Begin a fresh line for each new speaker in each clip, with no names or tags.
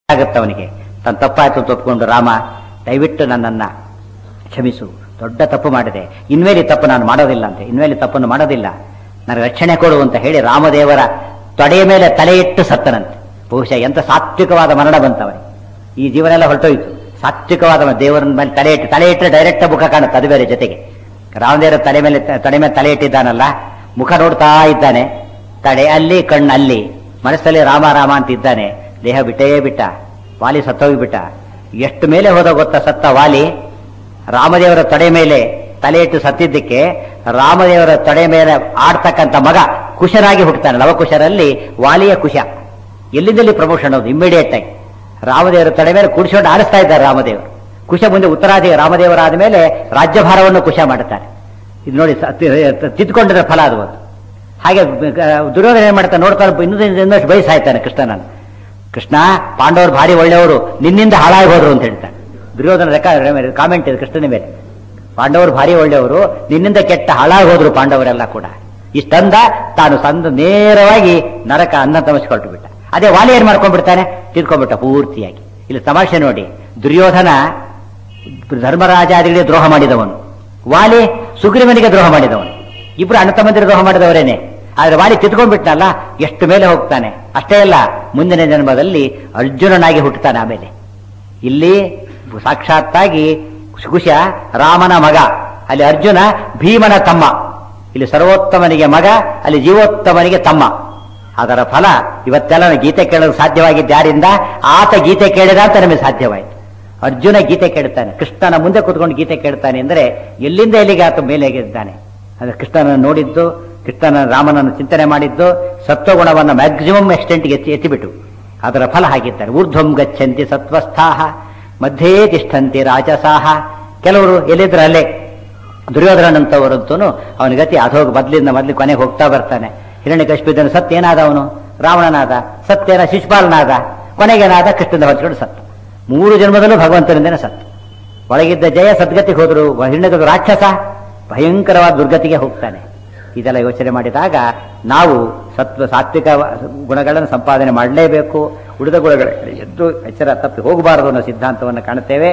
ಆಗುತ್ತೆ ಅವನಿಗೆ ತನ್ನ ತಪ್ಪಾಯ್ತು ಅಂತ ಒಪ್ಕೊಂಡು ರಾಮ ದಯವಿಟ್ಟು ನನ್ನನ್ನ ಕ್ಷಮಿಸು ದೊಡ್ಡ ತಪ್ಪು ಮಾಡಿದೆ ಇನ್ಮೇಲೆ ಈ ತಪ್ಪು ನಾನು ಮಾಡೋದಿಲ್ಲ ಅಂತ ಇನ್ಮೇಲೆ ಈ ತಪ್ಪನ್ನು ಮಾಡೋದಿಲ್ಲ ನನಗೆ ರಕ್ಷಣೆ ಕೊಡು ಅಂತ ಹೇಳಿ ರಾಮದೇವರ ತೊಡೆಯ ಮೇಲೆ ತಲೆ ಇಟ್ಟು ಸತ್ತನಂತೆ ಬಹುಶಃ ಎಂತ ಸಾತ್ವಿಕವಾದ ಮರಣ ಬಂತವನಿಗೆ ಈ ಜೀವನ ಎಲ್ಲ ಹೊರಟೋಯ್ತು ಸಾತ್ವಿಕವಾದ ಮ- ದೇವರ ಮೇಲೆ ತಲೆ ಇಟ್ಟು ತಲೆ ಇಟ್ಟರೆ ಡೈರೆಕ್ಟ್ ಮುಖ ಕಾಣುತ್ತೆ ಅದು ಬೇರೆ ಜೊತೆಗೆ ರಾಮದೇವರ ತಲೆ ಮೇಲೆ ತಲೆ ಮೇಲೆ ತಲೆ ಇಟ್ಟಿದ್ದಾನಲ್ಲ ಮುಖ ನೋಡ್ತಾ ಇದ್ದಾನೆ ತಡೆ ಅಲ್ಲಿ ಕಣ್ಣು ಅಲ್ಲಿ ಮನಸ್ಸಲ್ಲಿ ರಾಮ ರಾಮ ಅಂತ ಇದ್ದಾನೆ ದೇಹ ಬಿಟ್ಟೇ ಬಿಟ್ಟ ವಾಲಿ ಸತ್ತೋಗಿಬಿಟ್ಟ ಎಷ್ಟು ಮೇಲೆ ಹೋದ ಗೊತ್ತಾ ಸತ್ತ ವಾಲಿ ರಾಮದೇವರ ತೊಡೆ ಮೇಲೆ ತಲೆ ಇಟ್ಟು ಸತ್ತಿದ್ದಕ್ಕೆ ರಾಮದೇವರ ತೊಡೆ ಮೇಲೆ ಆಡ್ತಕ್ಕಂಥ ಮಗ ಕುಶನಾಗಿ ಹುಟ್ಟುತ್ತಾನೆ ಲವಕುಶರಲ್ಲಿ ವಾಲಿಯ ಕುಶ ಎಲ್ಲಿಂದಲ್ಲಿ ಪ್ರಮೋಷನ್ ಅದು ಇಮ್ಮಿಡಿಯೇಟ್ ಆಗಿ ರಾಮದೇವರ ತೊಡೆ ಮೇಲೆ ಕುಡಿಸ್ಕೊಂಡು ಆಡಿಸ್ತಾ ಇದ್ದಾರೆ ರಾಮದೇವರು ಕುಶ ಮುಂದೆ ಉತ್ತರಾದಿ ರಾಮದೇವರಾದ ಮೇಲೆ ರಾಜ್ಯಭಾರವನ್ನು ಕುಶ ಮಾಡುತ್ತಾರೆ ಇದು ನೋಡಿ ಸ- ತಿ- ತಿದ್ದುಕೊಂಡಿರೋ ಫಲ ಅದು ಒಂದು ಹಾಗೆ ಆ, ದುರ್ಯೋಧನ ಏನ್ ಮಾಡ್ತಾನೆ ನೋಡ್ತಾನೆ ಇನ್ನೊಂದು ಇನ್ನಷ್ಟು ಬಯಸಾಯ್ತಾನೆ ಕೃಷ್ಣನನ್ನು ಕೃಷ್ಣ ಪಾಂಡವರು ಭಾರಿ ಒಳ್ಳೆಯವರು ನಿನ್ನಿಂದ ಹಾಳಾಗಿ ಹೋದ್ರು ಅಂತ ಹೇಳ್ತಾನೆ ದುರ್ಯೋಧನ ರೆಕ್ಕ ಕಾಮೆಂಟ್ ಇದೆ ಕೃಷ್ಣನ ಮೇಲೆ ಪಾಂಡವರು ಭಾರಿ ಒಳ್ಳೆಯವರು ನಿನ್ನಿಂದ ಕೆಟ್ಟ ಹಾಳಾಗಿ ಹೋದ್ರು ಪಾಂಡವರೆಲ್ಲ ಕೂಡ ಇಷ್ಟಂದ ತಾನು ಸಂದ ನೇರವಾಗಿ ನರಕ ಅನ್ನ ತಮಸ್ಕೊಳ್ತು ಬಿಟ್ಟ ಅದೇ ವಾಲಿ ಏನ್ ಮಾಡ್ಕೊಂಡ್ಬಿಡ್ತಾನೆ ತಿಳ್ಕೊಂಡ್ಬಿಟ್ಟ ಪೂರ್ತಿಯಾಗಿ ಇಲ್ಲಿ ತಮಾಷೆ ನೋಡಿ ದುರ್ಯೋಧನ ಧರ್ಮರಾಜಾದಿಗಳಿಗೆ ದ್ರೋಹ ಮಾಡಿದವನು ವಾಲಿ ಸುಗ್ರೀವನಿಗೆ ದ್ರೋಹ ಮಾಡಿದವನು ಇಬ್ರು ಅಣ್ಣ ತಮ್ಮಂದಿರ ದ್ರೋಹ ಮಾಡಿದವರೇನೆ ಆದ್ರೆ ವಾಲಿ ತಿದ್ಕೊಂಡ್ಬಿಟ್ನಲ್ಲ ಎಷ್ಟು ಮೇಲೆ ಹೋಗ್ತಾನೆ ಅಷ್ಟೇ ಅಲ್ಲ ಮುಂದಿನ ಜನ್ಮದಲ್ಲಿ ಅರ್ಜುನನಾಗಿ ಹುಟ್ಟುತ್ತಾನೆ ಆಮೇಲೆ ಇಲ್ಲಿ ಸಾಕ್ಷಾತ್ತಾಗಿ ಕುಶ ರಾಮನ ಮಗ ಅಲ್ಲಿ ಅರ್ಜುನ ಭೀಮನ ತಮ್ಮ ಇಲ್ಲಿ ಸರ್ವೋತ್ತಮನಿಗೆ ಮಗ ಅಲ್ಲಿ ಜೀವೋತ್ತಮನಿಗೆ ತಮ್ಮ ಅದರ ಫಲ ಇವತ್ತೆಲ್ಲ ನಾವು ಗೀತೆ ಕೇಳಲು ಸಾಧ್ಯವಾಗಿದ್ದ ಯಾರಿಂದ ಆತ ಗೀತೆ ಕೇಳಿದ ಅಂತ ನಮಗೆ ಸಾಧ್ಯವಾಯಿತು ಅರ್ಜುನ ಗೀತೆ ಕೇಳ್ತಾನೆ ಕೃಷ್ಣನ ಮುಂದೆ ಕೂತ್ಕೊಂಡು ಗೀತೆ ಕೇಳ್ತಾನೆ ಅಂದ್ರೆ ಎಲ್ಲಿಂದ ಎಲ್ಲಿಗೆ ಆತ ಮೇಲೆ ಇದ್ದಾನೆ ಅಂದ್ರೆ ಕೃಷ್ಣನನ್ನು ನೋಡಿದ್ದು ಕೃಷ್ಣನ ರಾಮನನ್ನು ಚಿಂತನೆ ಮಾಡಿದ್ದು ಸತ್ವಗುಣವನ್ನು ಮ್ಯಾಕ್ಸಿಮಮ್ ಎಕ್ಸ್ಟೆಂಟ್ಗೆ ಎತ್ತಿ ಎತ್ತಿಬಿಟ್ಟು ಅದರ ಫಲ ಹಾಗಿದ್ದಾರೆ ಊರ್ಧ್ವಂ ಗಚ್ಚಂತಿ ಸತ್ವಸ್ಥಾಹ ಮಧ್ಯೇ ತಿಷ್ಠಂತಿ ರಾಜಸಾಹ ಕೆಲವರು ಎಲ್ಲಿದ್ರೆ ಅಲ್ಲೇ ದುರ್ಯೋಧನಂತವರಂತೂ ಅವನ ಗತಿ ಅಧೋಗ ಮೊದ್ಲಿಂದ ಮೊದ್ಲು ಕೊನೆಗೆ ಹೋಗ್ತಾ ಬರ್ತಾನೆ ಹಿರಣ್ಯ ಕಶ್ಪಿದನ ಸತ್ಯೇನಾದ ಅವನು ರಾವಣನಾದ ಸತ್ಯೇನ ಶಿಶುಪಾಲನಾದ ಕೊನೆಗೇನಾದ ಕೃಷ್ಣನ ಹೊಚ್ಕೊಂಡು ಸತ್ತ ಮೂರು ಜನ್ಮದಲ್ಲೂ ಭಗವಂತನಿಂದನೇ ಸತ್ತ ಒಳಗಿದ್ದ ಜಯ ಸದ್ಗತಿಗೆ ಹೋದ್ರು ಹಿರಣ್ಯಗದು ರಾಕ್ಷಸ ಭಯಂಕರವಾದ ದುರ್ಗತಿಗೆ ಹೋಗ್ತಾನೆ ಇದೆಲ್ಲ ಯೋಚನೆ ಮಾಡಿದಾಗ ನಾವು ಸತ್ವ ಸಾತ್ವಿಕ ಗುಣಗಳನ್ನು ಸಂಪಾದನೆ ಮಾಡಲೇಬೇಕು ಉಳಿದ ಗುಣಗಳ ಎದ್ದು ಎಚ್ಚರ ತಪ್ಪಿ ಹೋಗಬಾರದು ಅನ್ನೋ ಸಿದ್ಧಾಂತವನ್ನು ಕಾಣುತ್ತೇವೆ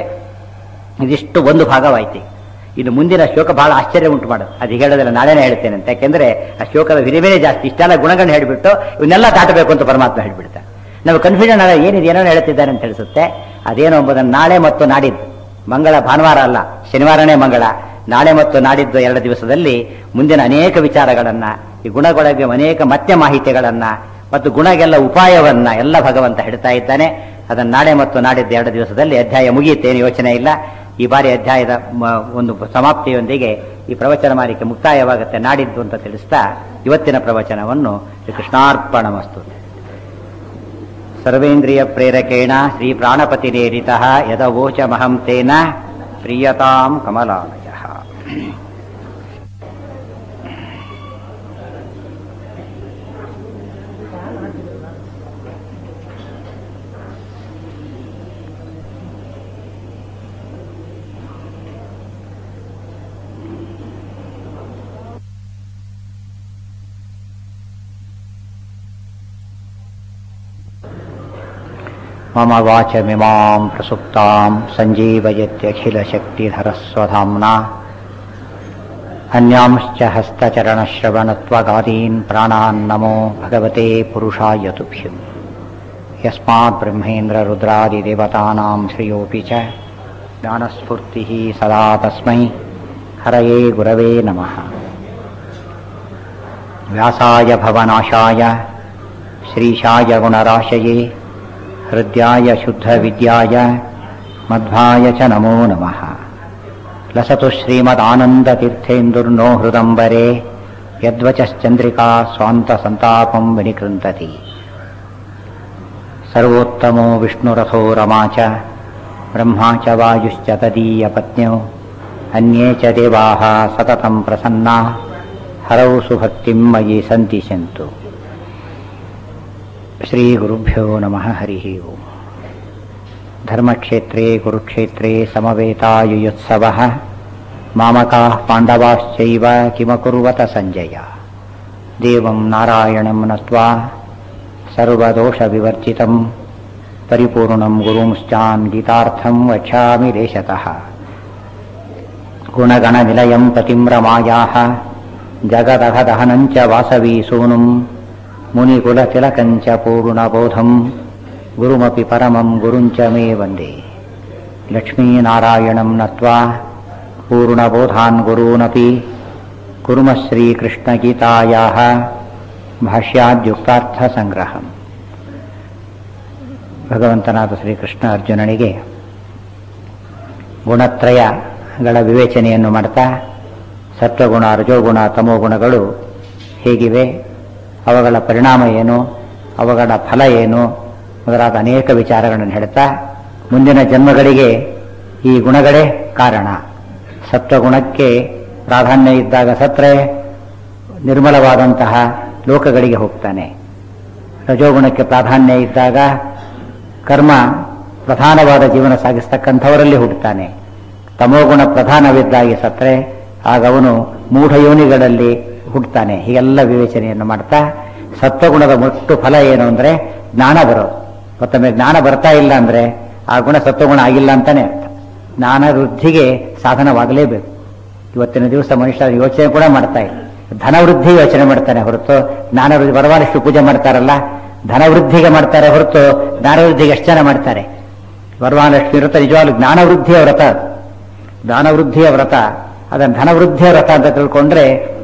ಇದಿಷ್ಟು ಒಂದು ಭಾಗವಾಯ್ತು ಇನ್ನು ಮುಂದಿನ ಶ್ಲೋಕ ಬಹಳ ಆಶ್ಚರ್ಯ ಉಂಟು ಮಾಡೋದು ಅದು ಹೇಳೋದಿಲ್ಲ ನಾಳೆನೇ ಹೇಳ್ತೇನೆ ಅಂತ ಯಾಕೆಂದ್ರೆ ಆ ಶ್ಲೋಕದ ವಿರಿಮೇಲೆ ಜಾಸ್ತಿ ಇಷ್ಟೆಲ್ಲ ಗುಣಗಳನ್ನ ಹೇಳ್ಬಿಟ್ಟು ಇವನ್ನೆಲ್ಲ ದಾಟಬೇಕು ಅಂತ ಪರಮಾತ್ಮ ಹೇಳ್ಬಿಡ್ತಾರೆ ನಾವು ಕನ್ಫ್ಯೂಷನ್ ಆಗ ಏನಿದೆ ಏನೋ ಹೇಳ್ತಿದ್ದಾರೆ ಅಂತ ಅನಿಸುತ್ತೆ ಅದೇನು ಎಂಬುದನ್ನು ನಾಳೆ ಮತ್ತು ನಾಡಿದ್ದು ಮಂಗಳ ಭಾನುವಾರ ಅಲ್ಲ ಶನಿವಾರನೇ ಮಂಗಳ ನಾಳೆ ಮತ್ತು ನಾಡಿದ್ದು ಎರಡು ದಿವಸದಲ್ಲಿ ಮುಂದಿನ ಅನೇಕ ವಿಚಾರಗಳನ್ನ ಈ ಗುಣಗೊಳಗೆ ಅನೇಕ ಮತ್ತೆ ಮಾಹಿತಿಗಳನ್ನ ಮತ್ತು ಗುಣಗೆಲ್ಲ ಉಪಾಯವನ್ನ ಎಲ್ಲ ಭಗವಂತ ಹೇಳ್ತಾ ಇದ್ದಾನೆ ಅದನ್ನು ನಾಳೆ ಮತ್ತು ನಾಡಿದ್ದು ಎರಡು ದಿವಸದಲ್ಲಿ ಅಧ್ಯಾಯ ಮುಗಿಯುತ್ತೇನು ಯೋಚನೆ ಇಲ್ಲ ಈ ಬಾರಿ ಅಧ್ಯಾಯದ ಮ- ಒಂದು ಸಮಾಪ್ತಿಯೊಂದಿಗೆ ಈ ಪ್ರವಚನ ಮಾಲಿಕೆ ಮುಕ್ತಾಯವಾಗುತ್ತೆ ನಾಡಿದ್ದು ಅಂತ ತಿಳಿಸ್ತಾ ಇವತ್ತಿನ ಪ್ರವಚನವನ್ನು ಶ್ರೀ ಕೃಷ್ಣಾರ್ಪಣ ಮಸ್ತು ಸರ್ವೇಂದ್ರಿಯ ಪ್ರೇರಕೇಣ ಶ್ರೀ ಪ್ರಾಣಪತಿರೇರಿತ ಯದವೋಚಮಹಂ ತೇನ ಪ್ರಿಯತಾಂ ಕಮಲಾಲಯ मम वाचमिमां प्रसुप्तां सञ्जीवयत्यखिलशक्तिधरस्वधाम्ना अन्यांश्च हस्तचरणश्रवणत्वगादीन् प्राणान् नमो भगवते पुरुषाय तुभ्यम् यस्मात् ब्रह्मेन्द्ररुद्रादिदेवतानां श्रियोऽपि च ज्ञानस्फूर्तिः सदा तस्मै हरये गुरवे नमः व्यासाय भवनाशाय श्रीशाय गुणराशये हृद्याय शुद्धविद्याय मध्वाय च नमो नमः लसतु श्रीमदानन्दतीर्थेन्दुर्नो हृदम्बरे यद्वचश्चन्द्रिका स्वान्तसन्तापं विनिकृन्तति सर्वोत्तमो विष्णुरथो रमा च ब्रह्मा च वायुश्च तदीयपत्न्यौ अन्ये च देवाः सततं प्रसन्ना हरौ सुभक्तिं मयि सन्तिशन्तु श्रीगुरुभ्यो नमः हरिः ओम् धर्मक्षेत्रे कुरुक्षेत्रे समवेतायुयुत्सवः मामकाः पाण्डवाश्चैव किमकुर्वत सञ्जय देवं नारायणं नत्वा सर्वदोषविवर्जितं ಪರಿಪೂರ್ಣಂ ಗುರುಂಶ್ಚಾನ್ ಗೀತಾರ್ಥಂ ವಕ್ಷ್ಯಾಮಿ ದೇಶತಃ ಗುಣಗಣನಿಲಯಂ ಪತಿಂ ರಮಾಯಾः ಜಗದಹದಹನಂಚ ವಾಸವೀ ಸೂನುಂ ಮುನಿಕುಲತಿಲಕಂಚ ಪೂರ್ಣಬೋಧಂ ಗುರುಮಪಿ ಪರಮಂ ಗುರುಂಚ ಮೇ ವಂದೇ ಲಕ್ಷ್ಮೀನಾರಾಯಣಂ ನತ್ವಾ ಪೂರ್ಣಬೋಧಾನ್ ಗುರೂನಪಿ ಕುರ್ಮಃ ಶ್ರೀಕೃಷ್ಣಗೀತಾಯಾः ಭಾಷ್ಯಾದ್ಯುಕ್ತಾರ್ಥಸಂಗ್ರಹಂ ಭಗವಂತನಾದ ಶ್ರೀಕೃಷ್ಣ ಅರ್ಜುನನಿಗೆ ಗುಣತ್ರಯಗಳ ವಿವೇಚನೆಯನ್ನು ಮಾಡ್ತಾ ಸತ್ವಗುಣ ರಜೋಗುಣ ತಮೋಗುಣಗಳು ಹೇಗಿವೆ ಅವುಗಳ ಪರಿಣಾಮ ಏನು ಅವುಗಳ ಫಲ ಏನು ಮೊದಲಾದ ಅನೇಕ ವಿಚಾರಗಳನ್ನು ಹೇಳ್ತಾ ಮುಂದಿನ ಜನ್ಮಗಳಿಗೆ ಈ ಗುಣಗಳೇ ಕಾರಣ ಸತ್ವಗುಣಕ್ಕೆ ಪ್ರಾಧಾನ್ಯ ಇದ್ದಾಗ ಸತ್ರೆ ನಿರ್ಮಲವಾದಂತಹ ಲೋಕಗಳಿಗೆ ಹೋಗ್ತಾನೆ ರಜೋಗುಣಕ್ಕೆ ಪ್ರಾಧಾನ್ಯ ಇದ್ದಾಗ ಕರ್ಮ ಪ್ರಧಾನವಾದ ಜೀವನ ಸಾಗಿಸ್ತಕ್ಕಂಥವರಲ್ಲಿ ಹುಟ್ಟುತ್ತಾನೆ ತಮೋಗುಣ ಪ್ರಧಾನವಿದ್ದಾಗಿ ಸತ್ರೆ ಆಗ ಅವನು ಮೂಢಯೋನಿಗಳಲ್ಲಿ ಹುಟ್ಟುತ್ತಾನೆ ಹೀಗೆಲ್ಲ ವಿವೇಚನೆಯನ್ನು ಮಾಡ್ತಾ ಸತ್ವಗುಣದ ಒಟ್ಟು ಫಲ ಏನು ಅಂದ್ರೆ ಜ್ಞಾನ ಬರೋದು ಮತ್ತೊಮ್ಮೆ ಜ್ಞಾನ ಬರ್ತಾ ಇಲ್ಲ ಅಂದ್ರೆ ಆ ಗುಣ ಸತ್ವಗುಣ ಆಗಿಲ್ಲ ಅಂತಾನೆ ಅರ್ಥ ಜ್ಞಾನ ವೃದ್ಧಿಗೆ ಸಾಧನವಾಗಲೇಬೇಕು ಇವತ್ತಿನ ದಿವಸ ಮನುಷ್ಯ ಯೋಚನೆ ಕೂಡ ಮಾಡ್ತಾ ಇಲ್ಲ ಧನವೃದ್ಧಿ ಯೋಚನೆ ಮಾಡ್ತಾನೆ ಹೊರತು ಜ್ಞಾನ ವೃದ್ಧಿ ಬರವಾರಷ್ಟು ಪೂಜೆ ಮಾಡ್ತಾರಲ್ಲ ಧನವೃದ್ಧಿಗೆ ಮಾಡ್ತಾರೆ ಹೊರತು ಜ್ಞಾನವೃದ್ಧಿಗೆ ಎಷ್ಟು ಜನ ಮಾಡ್ತಾರೆ ವರಮಹಾಲಕ್ಷ್ಮಿ ವ್ರತ ನಿಜವಾಗ್ಲೂ ಜ್ಞಾನವೃದ್ಧಿಯ ವ್ರತ ಜ್ಞಾನವೃದ್ಧಿಯ ವ್ರತ ಅದನ್ನು ಧನವೃದ್ಧಿಯ ವ್ರತ ಅಂತ ತಿಳ್ಕೊಂಡ್ರೆ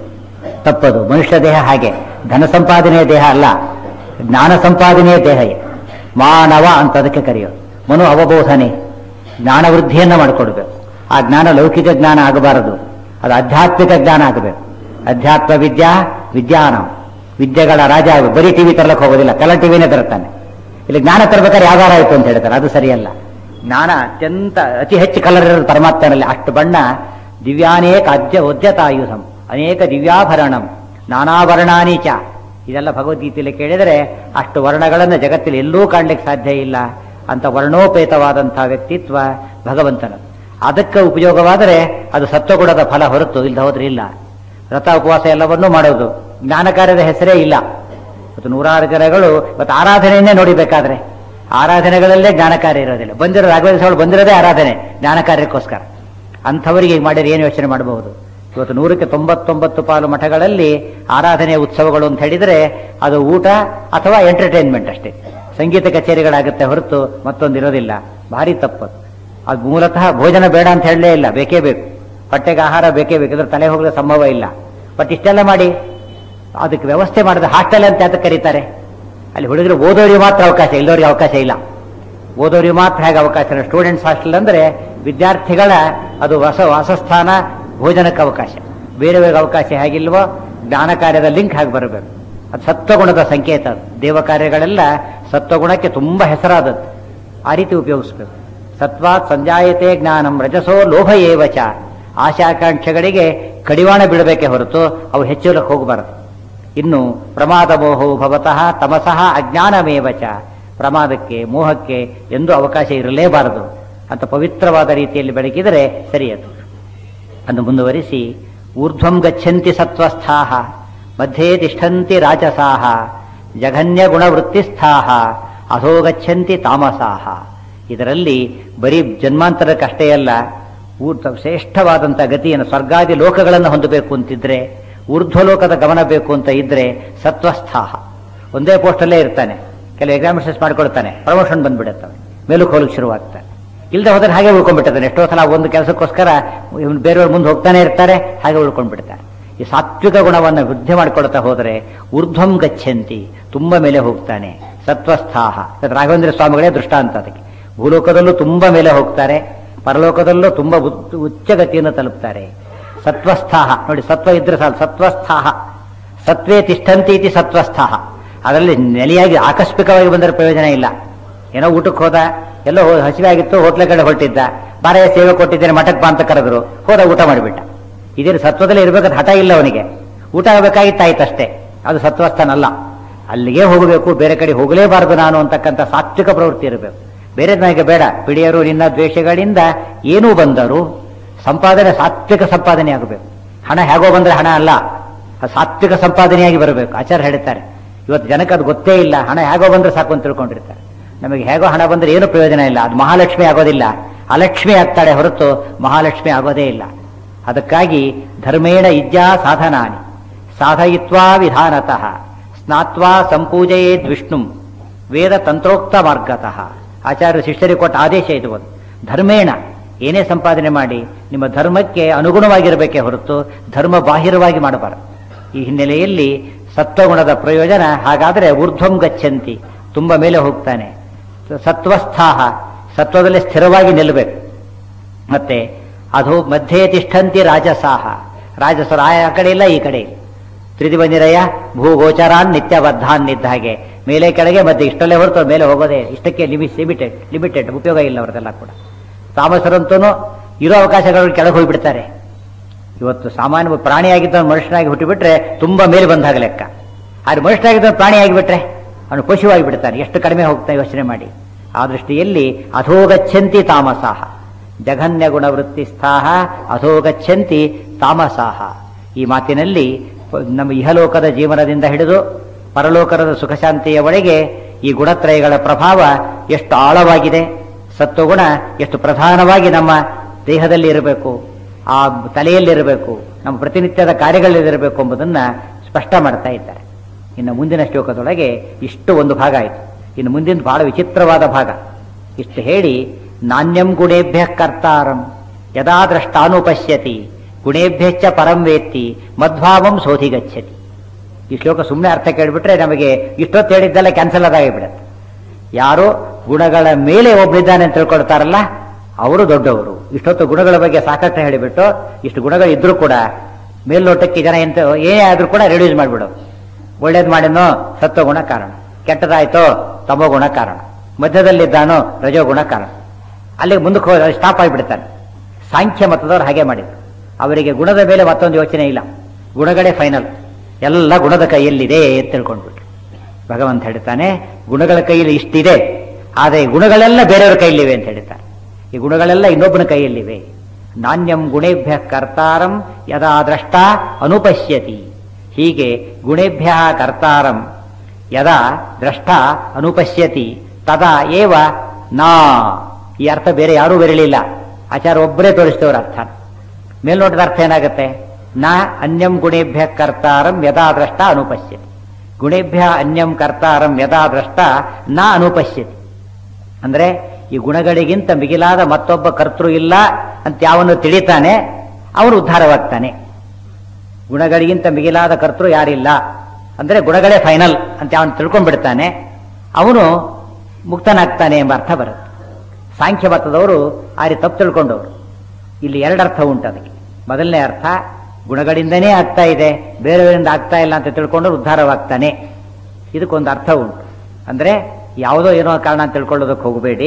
ತಪ್ಪದು ಮನುಷ್ಯ ದೇಹ ಹಾಗೆ ಧನ ಸಂಪಾದನೆಯ ದೇಹ ಅಲ್ಲ ಜ್ಞಾನ ಸಂಪಾದನೆಯ ದೇಹ ಇದೆ ಮಾನವ ಅಂತ ಅದಕ್ಕೆ ಕರೆಯೋದು ಮನು ಅವಬೋಧನೆ ಜ್ಞಾನವೃದ್ಧಿಯನ್ನ ಮಾಡಿಕೊಡ್ಬೇಕು ಆ ಜ್ಞಾನ ಲೌಕಿಕ ಜ್ಞಾನ ಆಗಬಾರದು ಅದು ಆಧ್ಯಾತ್ಮಿಕ ಜ್ಞಾನ ಆಗಬೇಕು ಅಧ್ಯಾತ್ಮ ವಿದ್ಯಾ ವಿಜ್ಞಾನ ವಿದ್ಯೆಗಳ ರಾಜ ಬರೀ ಟಿವಿ ತರಲಕ್ಕೆ ಹೋಗೋದಿಲ್ಲ ಕಲರ್ ಟಿವಿನೇ ತರ್ತಾನೆ ಇಲ್ಲಿ ಜ್ಞಾನ ತರಬೇಕಾದ್ರೆ ಯಾವಾರ ಆಯ್ತು ಅಂತ ಹೇಳ್ತಾರೆ ಅದು ಸರಿಯಲ್ಲ ಜ್ಞಾನ ಅತ್ಯಂತ ಅತಿ ಹೆಚ್ಚು ಕಲರ್ ಇರೋದು ಪರಮಾತ್ಮನಲ್ಲಿ ಅಷ್ಟು ಬಣ್ಣ ದಿವ್ಯಾನೇಕ ಅದ್ಯ ಉದ್ಯತಾಯುಧಂ ಅನೇಕ ದಿವ್ಯಾಭರಣಂ ನಾನಾಭರಣಾನಿ ಚ ಇದೆಲ್ಲ ಭಗವದ್ಗೀತೆಯಲ್ಲಿ ಕೇಳಿದರೆ ಅಷ್ಟು ವರ್ಣಗಳನ್ನು ಜಗತ್ತಲ್ಲಿ ಎಲ್ಲೂ ಕಾಣ್ಲಿಕ್ಕೆ ಸಾಧ್ಯ ಇಲ್ಲ ಅಂತ ವರ್ಣೋಪೇತವಾದಂತಹ ವ್ಯಕ್ತಿತ್ವ ಭಗವಂತನ ಅದಕ್ಕೆ ಉಪಯೋಗವಾದರೆ ಅದು ಸತ್ವಗುಣದ ಫಲ ಹೊರತು ಇಲ್ಲದ ಹೋದ್ರೆ ಇಲ್ಲ ವ್ರತ ಉಪವಾಸ ಎಲ್ಲವನ್ನೂ ಮಾಡೋದು ಜ್ಞಾನ ಕಾರ್ಯದ ಹೆಸರೇ ಇಲ್ಲ ಇವತ್ತು ನೂರಾರು ಜನಗಳು ಇವತ್ತು ಆರಾಧನೆಯನ್ನೇ ನೋಡಿಬೇಕಾದ್ರೆ ಆರಾಧನೆಗಳಲ್ಲೇ ಜ್ಞಾನ ಕಾರ್ಯ ಇರೋದಿಲ್ಲ ಬಂದಿರೋ ರಾಘವೇಂದ್ರ ಸ್ವಾಮಿ ಬಂದಿರೋದೇ ಆರಾಧನೆ ಜ್ಞಾನ ಕಾರ್ಯಕ್ಕೋಸ್ಕರ ಅಂಥವರಿಗೆ ಈಗ ಮಾಡಿದ್ರೆ ಏನು ಯೋಚನೆ ಮಾಡಬಹುದು ಇವತ್ತು ನೂರಕ್ಕೆ ತೊಂಬತ್ತೊಂಬತ್ತು ಪಾಲು ಮಠಗಳಲ್ಲಿ ಆರಾಧನೆ ಉತ್ಸವಗಳು ಅಂತ ಹೇಳಿದರೆ ಅದು ಊಟ ಅಥವಾ ಎಂಟರ್ಟೈನ್ಮೆಂಟ್ ಅಷ್ಟೇ ಸಂಗೀತ ಕಚೇರಿಗಳಾಗುತ್ತೆ ಹೊರತು ಮತ್ತೊಂದು ಇರೋದಿಲ್ಲ ಭಾರಿ ತಪ್ಪದು ಅದು ಮೂಲತಃ ಭೋಜನ ಬೇಡ ಅಂತ ಹೇಳಲೇ ಇಲ್ಲ ಬೇಕೇ ಬೇಕು ಹೊಟ್ಟೆಗೆ ಆಹಾರ ಬೇಕೇ ಬೇಕು ಇದ್ರ ತಲೆ ಹೋಗದ ಸಂಭವ ಇಲ್ಲ ಬಟ್ ಇಷ್ಟೆಲ್ಲ ಮಾಡಿ ಅದಕ್ಕೆ ವ್ಯವಸ್ಥೆ ಮಾಡಿದ ಹಾಸ್ಟೆಲ್ ಅಂತ ಯಾತಕ್ಕೆ ಕರೀತಾರೆ ಅಲ್ಲಿ ಹುಡುಗರು ಓದೋರಿಗೆ ಮಾತ್ರ ಅವಕಾಶ ಇಲ್ಲದವ್ರಿಗೆ ಅವಕಾಶ ಇಲ್ಲ ಓದೋರಿಗೆ ಮಾತ್ರ ಹೇಗೆ ಅವಕಾಶ ಇಲ್ಲ ಸ್ಟೂಡೆಂಟ್ಸ್ ಹಾಸ್ಟೆಲ್ ಅಂದ್ರೆ ವಿದ್ಯಾರ್ಥಿಗಳ ಅದು ಹೊಸ ವಾಸಸ್ಥಾನ ಭೋಜನಕ್ಕೆ ಅವಕಾಶ ಬೇರೆಯವರಿಗೆ ಅವಕಾಶ ಹೇಗಿಲ್ವೋ ಜ್ಞಾನ ಕಾರ್ಯದ ಲಿಂಕ್ ಹಾಗೆ ಬರಬೇಕು ಅದು ಸತ್ವಗುಣದ ಸಂಕೇತ ಅದು ದೇವ ಕಾರ್ಯಗಳೆಲ್ಲ ಸತ್ವಗುಣಕ್ಕೆ ತುಂಬಾ ಹೆಸರಾದದ್ದು ಆ ರೀತಿ ಉಪಯೋಗಿಸ್ಬೇಕು ಸತ್ವಾತ್ ಸಂಜಾಯತೆ ಜ್ಞಾನಂ ರಜಸೋ ಲೋಭ ಏವಚ ಆಶಾಕಾಂಕ್ಷೆಗಳಿಗೆ ಕಡಿವಾಣ ಬಿಡಬೇಕೆ ಹೊರತು ಅವು ಹೆಚ್ಚುಲಕ್ಕೆ ಹೋಗಬಾರದು ಇನ್ನು ಪ್ರಮಾದ ಮೋಹವು ಭವತಃ ತಮಸಃ ಅಜ್ಞಾನಮೇವಚ ಪ್ರಮಾದಕ್ಕೆ ಮೋಹಕ್ಕೆ ಎಂದೂ ಅವಕಾಶ ಇರಲೇಬಾರದು ಅಂತ ಪವಿತ್ರವಾದ ರೀತಿಯಲ್ಲಿ ಬೆಳಗಿದರೆ ಸರಿಯದು ಅನ್ನು ಮುಂದುವರಿಸಿ ಊರ್ಧ್ವಂ ಗಚ್ಚಂತಿ ಸತ್ವಸ್ಥಾಹ ಮಧ್ಯೆ ತಿಷ್ಠಂತಿ ರಾಜಸಾಹ ಜಘನ್ಯ ಗುಣವೃತ್ತಿಸ್ಥಾಹ ಅಧೋ ಗಚ್ಚಂತಿ ತಾಮಸಾಹ ಇದರಲ್ಲಿ ಬರೀ ಜನ್ಮಾಂತರಕ್ಕಷ್ಟೇ ಅಲ್ಲ ಊರ್ಧ್ವ ಶ್ರೇಷ್ಠವಾದಂಥ ಗತಿಯನ್ನು ಸ್ವರ್ಗಾದಿ ಲೋಕಗಳನ್ನು ಹೊಂದಬೇಕು ಅಂತಿದ್ರೆ ಊರ್ಧ್ವಲೋಕದ ಗಮನ ಬೇಕು ಅಂತ ಇದ್ರೆ ಸತ್ವಸ್ಥಾಹ ಒಂದೇ ಪೋಸ್ಟಲ್ಲೇ ಇರ್ತಾನೆ ಕೆಲವು ಎಕ್ಸಾಮಿನೇಷನ್ಸ್ ಮಾಡ್ಕೊಳ್ತಾನೆ ಪ್ರಮೋಷನ್ ಬಂದ್ಬಿಡುತ್ತವೆ ಮೇಲಕ್ಕೆ ಹೋಗಲಿಕ್ಕೆ ಶುರುವಾಗ್ತಾನೆ ಇಲ್ಲದೆ ಹೋದ್ರೆ ಹಾಗೆ ಉಳ್ಕೊಂಡ್ಬಿಟ್ಟಿರ್ತಾನೆ ಎಷ್ಟೋ ಸಲ ಒಂದು ಕೆಲಸಕ್ಕೋಸ್ಕರ ಇವ್ನು ಬೇರೆಯವ್ರು ಮುಂದೆ ಹೋಗ್ತಾನೆ ಇರ್ತಾರೆ ಹಾಗೆ ಉಳ್ಕೊಂಡ್ಬಿಡ್ತಾರೆ ಈ ಸಾತ್ವಿಕ ಗುಣವನ್ನು ವೃದ್ಧಿ ಮಾಡ್ಕೊಳ್ತಾ ಹೋದರೆ ಊರ್ಧ್ವಂ ಗಚ್ಚಂತಿ ತುಂಬ ಮೇಲೆ ಹೋಗ್ತಾನೆ ಸತ್ವಸ್ಥಾಹ ರಾಘವೇಂದ್ರ ಸ್ವಾಮಿಗಳೇ ದೃಷ್ಟಾಂತ ಅದಕ್ಕೆ ಭೂಲೋಕದಲ್ಲೂ ತುಂಬ ಮೇಲೆ ಹೋಗ್ತಾರೆ ಪರಲೋಕದಲ್ಲೂ ತುಂಬ ಉತ್- ಉಚ್ಚ ಗತಿಯನ್ನು ತಲುಪ್ತಾರೆ ಸತ್ವಸ್ಥಾಹ ನೋಡಿ ಸತ್ವ ಇದ್ರೆ ಸಾಲು ಸತ್ವಸ್ಥಾಹ ಸತ್ವೇ ತಿಷ್ಠಂತಿ ಇತಿ ಸತ್ವಸ್ಥಾಹ ಅದರಲ್ಲಿ ನೆಲೆಯಾಗಿ ಆಕಸ್ಮಿಕವಾಗಿ ಬಂದರೆ ಪ್ರಯೋಜನ ಇಲ್ಲ ಏನೋ ಊಟಕ್ಕೆ ಹೋದ ಎಲ್ಲೋ ಹೋ- ಹಸಿವೆ ಆಗಿತ್ತು ಹೋಟ್ಲ ಕಡೆ ಹೊರಟಿದ್ದ ಬಾರೆಯ ಸೇವೆ ಕೊಟ್ಟಿದ್ದೇನೆ ಮಠಕ್ಕೆ ಬಾ ಅಂತ ಕರೆದ್ರು ಹೋದ ಊಟ ಮಾಡಿಬಿಟ್ಟ ಇದೇ ಸತ್ವದಲ್ಲಿ ಇರಬೇಕಾದ ಹಠ ಇಲ್ಲ ಅವನಿಗೆ ಊಟ ಆಗಬೇಕಾಗಿತ್ತಾಯ್ತಷ್ಟೇ ಅದು ಸತ್ವಸ್ಥನಲ್ಲ ಅಲ್ಲಿಗೆ ಹೋಗಬೇಕು ಬೇರೆ ಕಡೆ ಹೋಗಲೇಬಾರದು ನಾನು ಅಂತಕ್ಕಂಥ ಸಾತ್ವಿಕ ಪ್ರವೃತ್ತಿ ಇರಬೇಕು ಬೇರೆ ನನಗೆ ಬೇಡ ಪಿಡಿಯರು ನಿನ್ನ ದ್ವೇಷಗಳಿಂದ ಏನೂ ಬಂದರು ಸಂಪಾದನೆ ಸಾತ್ವಿಕ ಸಂಪಾದನೆ ಆಗಬೇಕು ಹಣ ಹೇಗೋ ಬಂದ್ರೆ ಹಣ ಅಲ್ಲ ಅದು ಸಾತ್ವಿಕ ಸಂಪಾದನೆಯಾಗಿ ಬರಬೇಕು ಆಚಾರ್ಯ ಹೇಳ್ತಾರೆ ಇವತ್ತು ಜನಕ್ಕೆ ಅದು ಗೊತ್ತೇ ಇಲ್ಲ ಹಣ ಹೇಗೋ ಬಂದ್ರೆ ಸಾಕು ಅಂತ ತಿಳ್ಕೊಂಡಿರ್ತಾರೆ ನಮಗೆ ಹೇಗೋ ಹಣ ಬಂದರೆ ಏನು ಪ್ರಯೋಜನ ಇಲ್ಲ ಅದು ಮಹಾಲಕ್ಷ್ಮಿ ಆಗೋದಿಲ್ಲ ಅಲಕ್ಷ್ಮಿ ಆಗ್ತಾಳೆ ಹೊರತು ಮಹಾಲಕ್ಷ್ಮಿ ಆಗೋದೇ ಇಲ್ಲ ಅದಕ್ಕಾಗಿ ಧರ್ಮೇಣ ಇಜ್ಜಾ ಸಾಧನಾನಿ ಸಾಧಯಿತ್ವಾ ವಿಧಾನತಃ ಸ್ನಾತ್ವಾ ಸಂಪೂಜಯೇದ್ ವಿಷ್ಣು ವೇದ ತಂತ್ರೋಕ್ತ ಮಾರ್ಗತಃ ಆಚಾರ್ಯ ಶಿಷ್ಯರಿಗೆ ಕೊಟ್ಟ ಆದೇಶ ಇದು ಒಂದು ಧರ್ಮೇಣ ಏನೇ ಸಂಪಾದನೆ ಮಾಡಿ ನಿಮ್ಮ ಧರ್ಮಕ್ಕೆ ಅನುಗುಣವಾಗಿರಬೇಕೇ ಹೊರತು ಧರ್ಮ ಬಾಹಿರವಾಗಿ ಮಾಡಬಾರದು ಈ ಹಿನ್ನೆಲೆಯಲ್ಲಿ ಸತ್ವಗುಣದ ಪ್ರಯೋಜನ ಹಾಗಾದರೆ ಊರ್ಧ್ವಂ ಗಚ್ಚಂತಿ ತುಂಬ ಮೇಲೆ ಹೋಗ್ತಾನೆ ಸತ್ವಸ್ಥಾಹ ಸತ್ವದಲ್ಲಿ ಸ್ಥಿರವಾಗಿ ನಿಲ್ಲಬೇಕು ಮತ್ತೆ ಅದು ಮಧ್ಯೆ ತಿಷ್ಠಂತಿ ರಾಜಸಾಹ ರಾಜಸರು ಆ ಕಡೆ ಇಲ್ಲ ಈ ಕಡೆ ಇಲ್ಲ ತ್ರಿದಿಬಂದಿರಯ್ಯ ಭೂಗೋಚರಾನ್ ನಿತ್ಯಬದ್ಧಾನ್ ಇದ್ದ ಹಾಗೆ ಮೇಲೆ ಕೆಳಗೆ ಮತ್ತೆ ಇಷ್ಟಲ್ಲೇ ಹೊರತು ಮೇಲೆ ಹೋಗೋದೇ ಇಷ್ಟಕ್ಕೆ ಲಿಮಿಟ್ ಲಿಮಿಟೆಡ್ ಲಿಮಿಟೆಡ್ ಉಪಯೋಗ ಇಲ್ಲ ಅವ್ರದೆಲ್ಲ ಕೂಡ ತಾಮಸರಂತೂ ಇರೋ ಅವಕಾಶಗಳು ಕೆಳಗೆ ಹೋಗಿಬಿಡ್ತಾರೆ ಇವತ್ತು ಸಾಮಾನ್ಯ ಪ್ರಾಣಿಯಾಗಿದ್ದ ಮನುಷ್ಯನಾಗಿ ಹುಟ್ಟಿಬಿಟ್ರೆ ತುಂಬಾ ಮೇಲೆ ಬಂದಾಗ ಲೆಕ್ಕ ಆದ್ರೆ ಮನುಷ್ಯನಾಗಿದ್ದ ಪ್ರಾಣಿ ಆಗಿಬಿಟ್ರೆ ಅವನು ಪಶುವಾಗಿ ಬಿಡ್ತಾನೆ ಎಷ್ಟು ಕಡಿಮೆ ಹೋಗ್ತಾ ಯೋಚನೆ ಮಾಡಿ ಆ ದೃಷ್ಟಿಯಲ್ಲಿ ಅಧೋಗಚ್ಚಂತಿ ತಾಮಸಾಹ ಜಘನ್ಯ ಗುಣವೃತ್ತಿಸ್ಥಾಹ ಅಧೋಗಚ್ಚಂತಿ ತಾಮಸಾಹ ಈ ಮಾತಿನಲ್ಲಿ ನಮ್ಮ ಇಹಲೋಕದ ಜೀವನದಿಂದ ಹಿಡಿದು ಪರಲೋಕದ ಸುಖ ಶಾಂತಿಯವರೆಗೆ ಈ ಗುಣತ್ರಯಗಳ ಪ್ರಭಾವ ಎಷ್ಟು ಆಳವಾಗಿದೆ ಸತ್ವಗುಣ ಎಷ್ಟು ಪ್ರಧಾನವಾಗಿ ನಮ್ಮ ದೇಹದಲ್ಲಿ ಇರಬೇಕು ಆ ತಲೆಯಲ್ಲಿರಬೇಕು ನಮ್ಮ ಪ್ರತಿನಿತ್ಯದ ಕಾರ್ಯಗಳಲ್ಲಿರಬೇಕು ಎಂಬುದನ್ನ ಸ್ಪಷ್ಟ ಮಾಡ್ತಾ ಇದ್ದಾರೆ ಇನ್ನು ಮುಂದಿನ ಶ್ಲೋಕದೊಳಗೆ ಇಷ್ಟು ಒಂದು ಭಾಗ ಆಯಿತು ಇನ್ನು ಮುಂದಿನ ಬಹಳ ವಿಚಿತ್ರವಾದ ಭಾಗ ಇಷ್ಟು ಹೇಳಿ ನಾಣ್ಯಂ ಗುಣೇಭ್ಯ ಕರ್ತಾರಂ ಯದಾ ದ್ರಷ್ಟಾನುಪಶ್ಯತಿ ಗುಣೇಭ್ಯಶ್ಚ ಪರಂ ವೇತ್ತಿ ಮಧ್ವಾವಂ ಸೋಧಿಗಚ್ಚತಿ ಈ ಶ್ಲೋಕ ಸುಮ್ಮನೆ ಅರ್ಥ ಕೇಳಿಬಿಟ್ರೆ ನಮಗೆ ಇಷ್ಟೊತ್ತು ಹೇಳಿದ್ದೆಲ್ಲ ಕ್ಯಾನ್ಸಲ್ ಆದಾಗಿಬಿಡುತ್ತೆ ಯಾರು ಗುಣಗಳ ಮೇಲೆ ಒಬ್ಬರಿದ್ದಾನೆ ಅಂತ ತಿಳ್ಕೊಳ್ತಾರಲ್ಲ ಅವರು ದೊಡ್ಡವರು ಇಷ್ಟೊತ್ತು ಗುಣಗಳ ಬಗ್ಗೆ ಸಾಕಷ್ಟು ಹೇಳಿಬಿಟ್ಟು ಇಷ್ಟು ಗುಣಗಳು ಇದ್ರೂ ಕೂಡ ಮೇಲ್ನೋಟಕ್ಕೆ ಜನ ಎಂತ ಏನೇ ಆದ್ರೂ ಕೂಡ ರಿಡ್ಯೂಸ್ ಮಾಡಿಬಿಡು ಒಳ್ಳೇದು ಮಾಡಿನೋ ಸತ್ವಗುಣ ಕಾರಣ ಕೆಟ್ಟದಾಯ್ತೋ ತಮೋಗುಣ ಕಾರಣ ಮಧ್ಯದಲ್ಲಿದ್ದಾನೋ ರಜೋಗುಣ ಕಾರಣ ಅಲ್ಲಿಗೆ ಮುಂದಕ್ಕೆ ಹೋಗಿ ಸ್ಟಾಪ್ ಆಗಿಬಿಡ್ತಾನೆ ಸಾಂಖ್ಯ ಮತದವ್ರು ಹಾಗೆ ಮಾಡಿದ್ರು ಅವರಿಗೆ ಗುಣದ ಮೇಲೆ ಮತ್ತೊಂದು ಯೋಚನೆ ಇಲ್ಲ ಗುಣಗಳೇ ಫೈನಲ್ ಎಲ್ಲ ಗುಣದ ಕೈಯಲ್ಲಿದೆ ಅಂತ ತಿಳ್ಕೊಂಡ್ಬಿಟ್ರು ಭಗವಂತ ಹೇಳ್ತಾನೆ ಗುಣಗಳ ಕೈಯಲ್ಲಿ ಇಷ್ಟಿದೆ ಆದರೆ ಈ ಗುಣಗಳೆಲ್ಲ ಬೇರೆಯವ್ರ ಕೈಯಲ್ಲಿವೆ ಅಂತ ಹೇಳ್ತಾರೆ ಈ ಗುಣಗಳೆಲ್ಲ ಇನ್ನೊಬ್ಬನ ಕೈಯಲ್ಲಿವೆ ನಾಣ್ಯಂ ಗುಣೇಭ್ಯ ಕರ್ತಾರಂ ಯದಾ ದ್ರಷ್ಟ ಅನುಪಶ್ಯತಿ ಹೀಗೆ ಗುಣೇಭ್ಯ ಕರ್ತಾರಂ ಯದಾ ದ್ರಷ್ಟ ಅನುಪಶ್ಯತಿ ತದಾ ಏವ ನಾ ಈ ಅರ್ಥ ಬೇರೆ ಯಾರೂ ಬರಲಿಲ್ಲ ಆಚಾರ ಒಬ್ಬರೇ ತೋರಿಸ್ತೇವ್ರ ಅರ್ಥ ಮೇಲ್ನೋಟದ ಅರ್ಥ ಏನಾಗುತ್ತೆ ನ ಅನ್ಯಂ ಗುಣೇಭ್ಯ ಕರ್ತಾರಂ ಯದಾ ದ್ರಷ್ಟ ಅನುಪಶ್ಯತಿ ಗುಣೇಭ್ಯ ಅನ್ಯಂ ಕರ್ತಾರಂ ಯದಾ ದ್ರಷ್ಟ ನ ಅನುಪಶ್ಯತಿ ಅಂದ್ರೆ ಈ ಗುಣಗಳಿಗಿಂತ ಮಿಗಿಲಾದ ಮತ್ತೊಬ್ಬ ಕರ್ತೃ ಇಲ್ಲ ಅಂತ ಯಾವನು ತಿಳಿತಾನೆ ಅವನು ಉದ್ಧಾರವಾಗ್ತಾನೆ ಗುಣಗಳಿಗಿಂತ ಮಿಗಿಲಾದ ಕರ್ತೃ ಯಾರಿಲ್ಲ ಅಂದ್ರೆ ಗುಣಗಳೇ ಫೈನಲ್ ಅಂತ ಅವನು ತಿಳ್ಕೊಂಡ್ಬಿಡ್ತಾನೆ ಅವನು ಮುಕ್ತನಾಗ್ತಾನೆ ಎಂಬ ಅರ್ಥ ಬರುತ್ತೆ ಸಾಂಖ್ಯ ಮತದವರು ಆ ರೀತಿ ತಪ್ಪು ತಿಳ್ಕೊಂಡವರು ಇಲ್ಲಿ ಎರಡು ಅರ್ಥ ಉಂಟು ಅದಕ್ಕೆ ಮೊದಲನೇ ಅರ್ಥ ಗುಣಗಳಿಂದನೇ ಆಗ್ತಾ ಇದೆ ಬೇರೆಯವರಿಂದ ಆಗ್ತಾ ಇಲ್ಲ ಅಂತ ತಿಳ್ಕೊಂಡು ಉದ್ಧಾರವಾಗ್ತಾನೆ ಇದಕ್ಕೊಂದು ಅರ್ಥ ಉಂಟು ಅಂದ್ರೆ ಯಾವುದೋ ಏನೋ ಕಾರಣ ಅಂತ ತಿಳ್ಕೊಳ್ಳೋದಕ್ಕೆ ಹೋಗಬೇಡಿ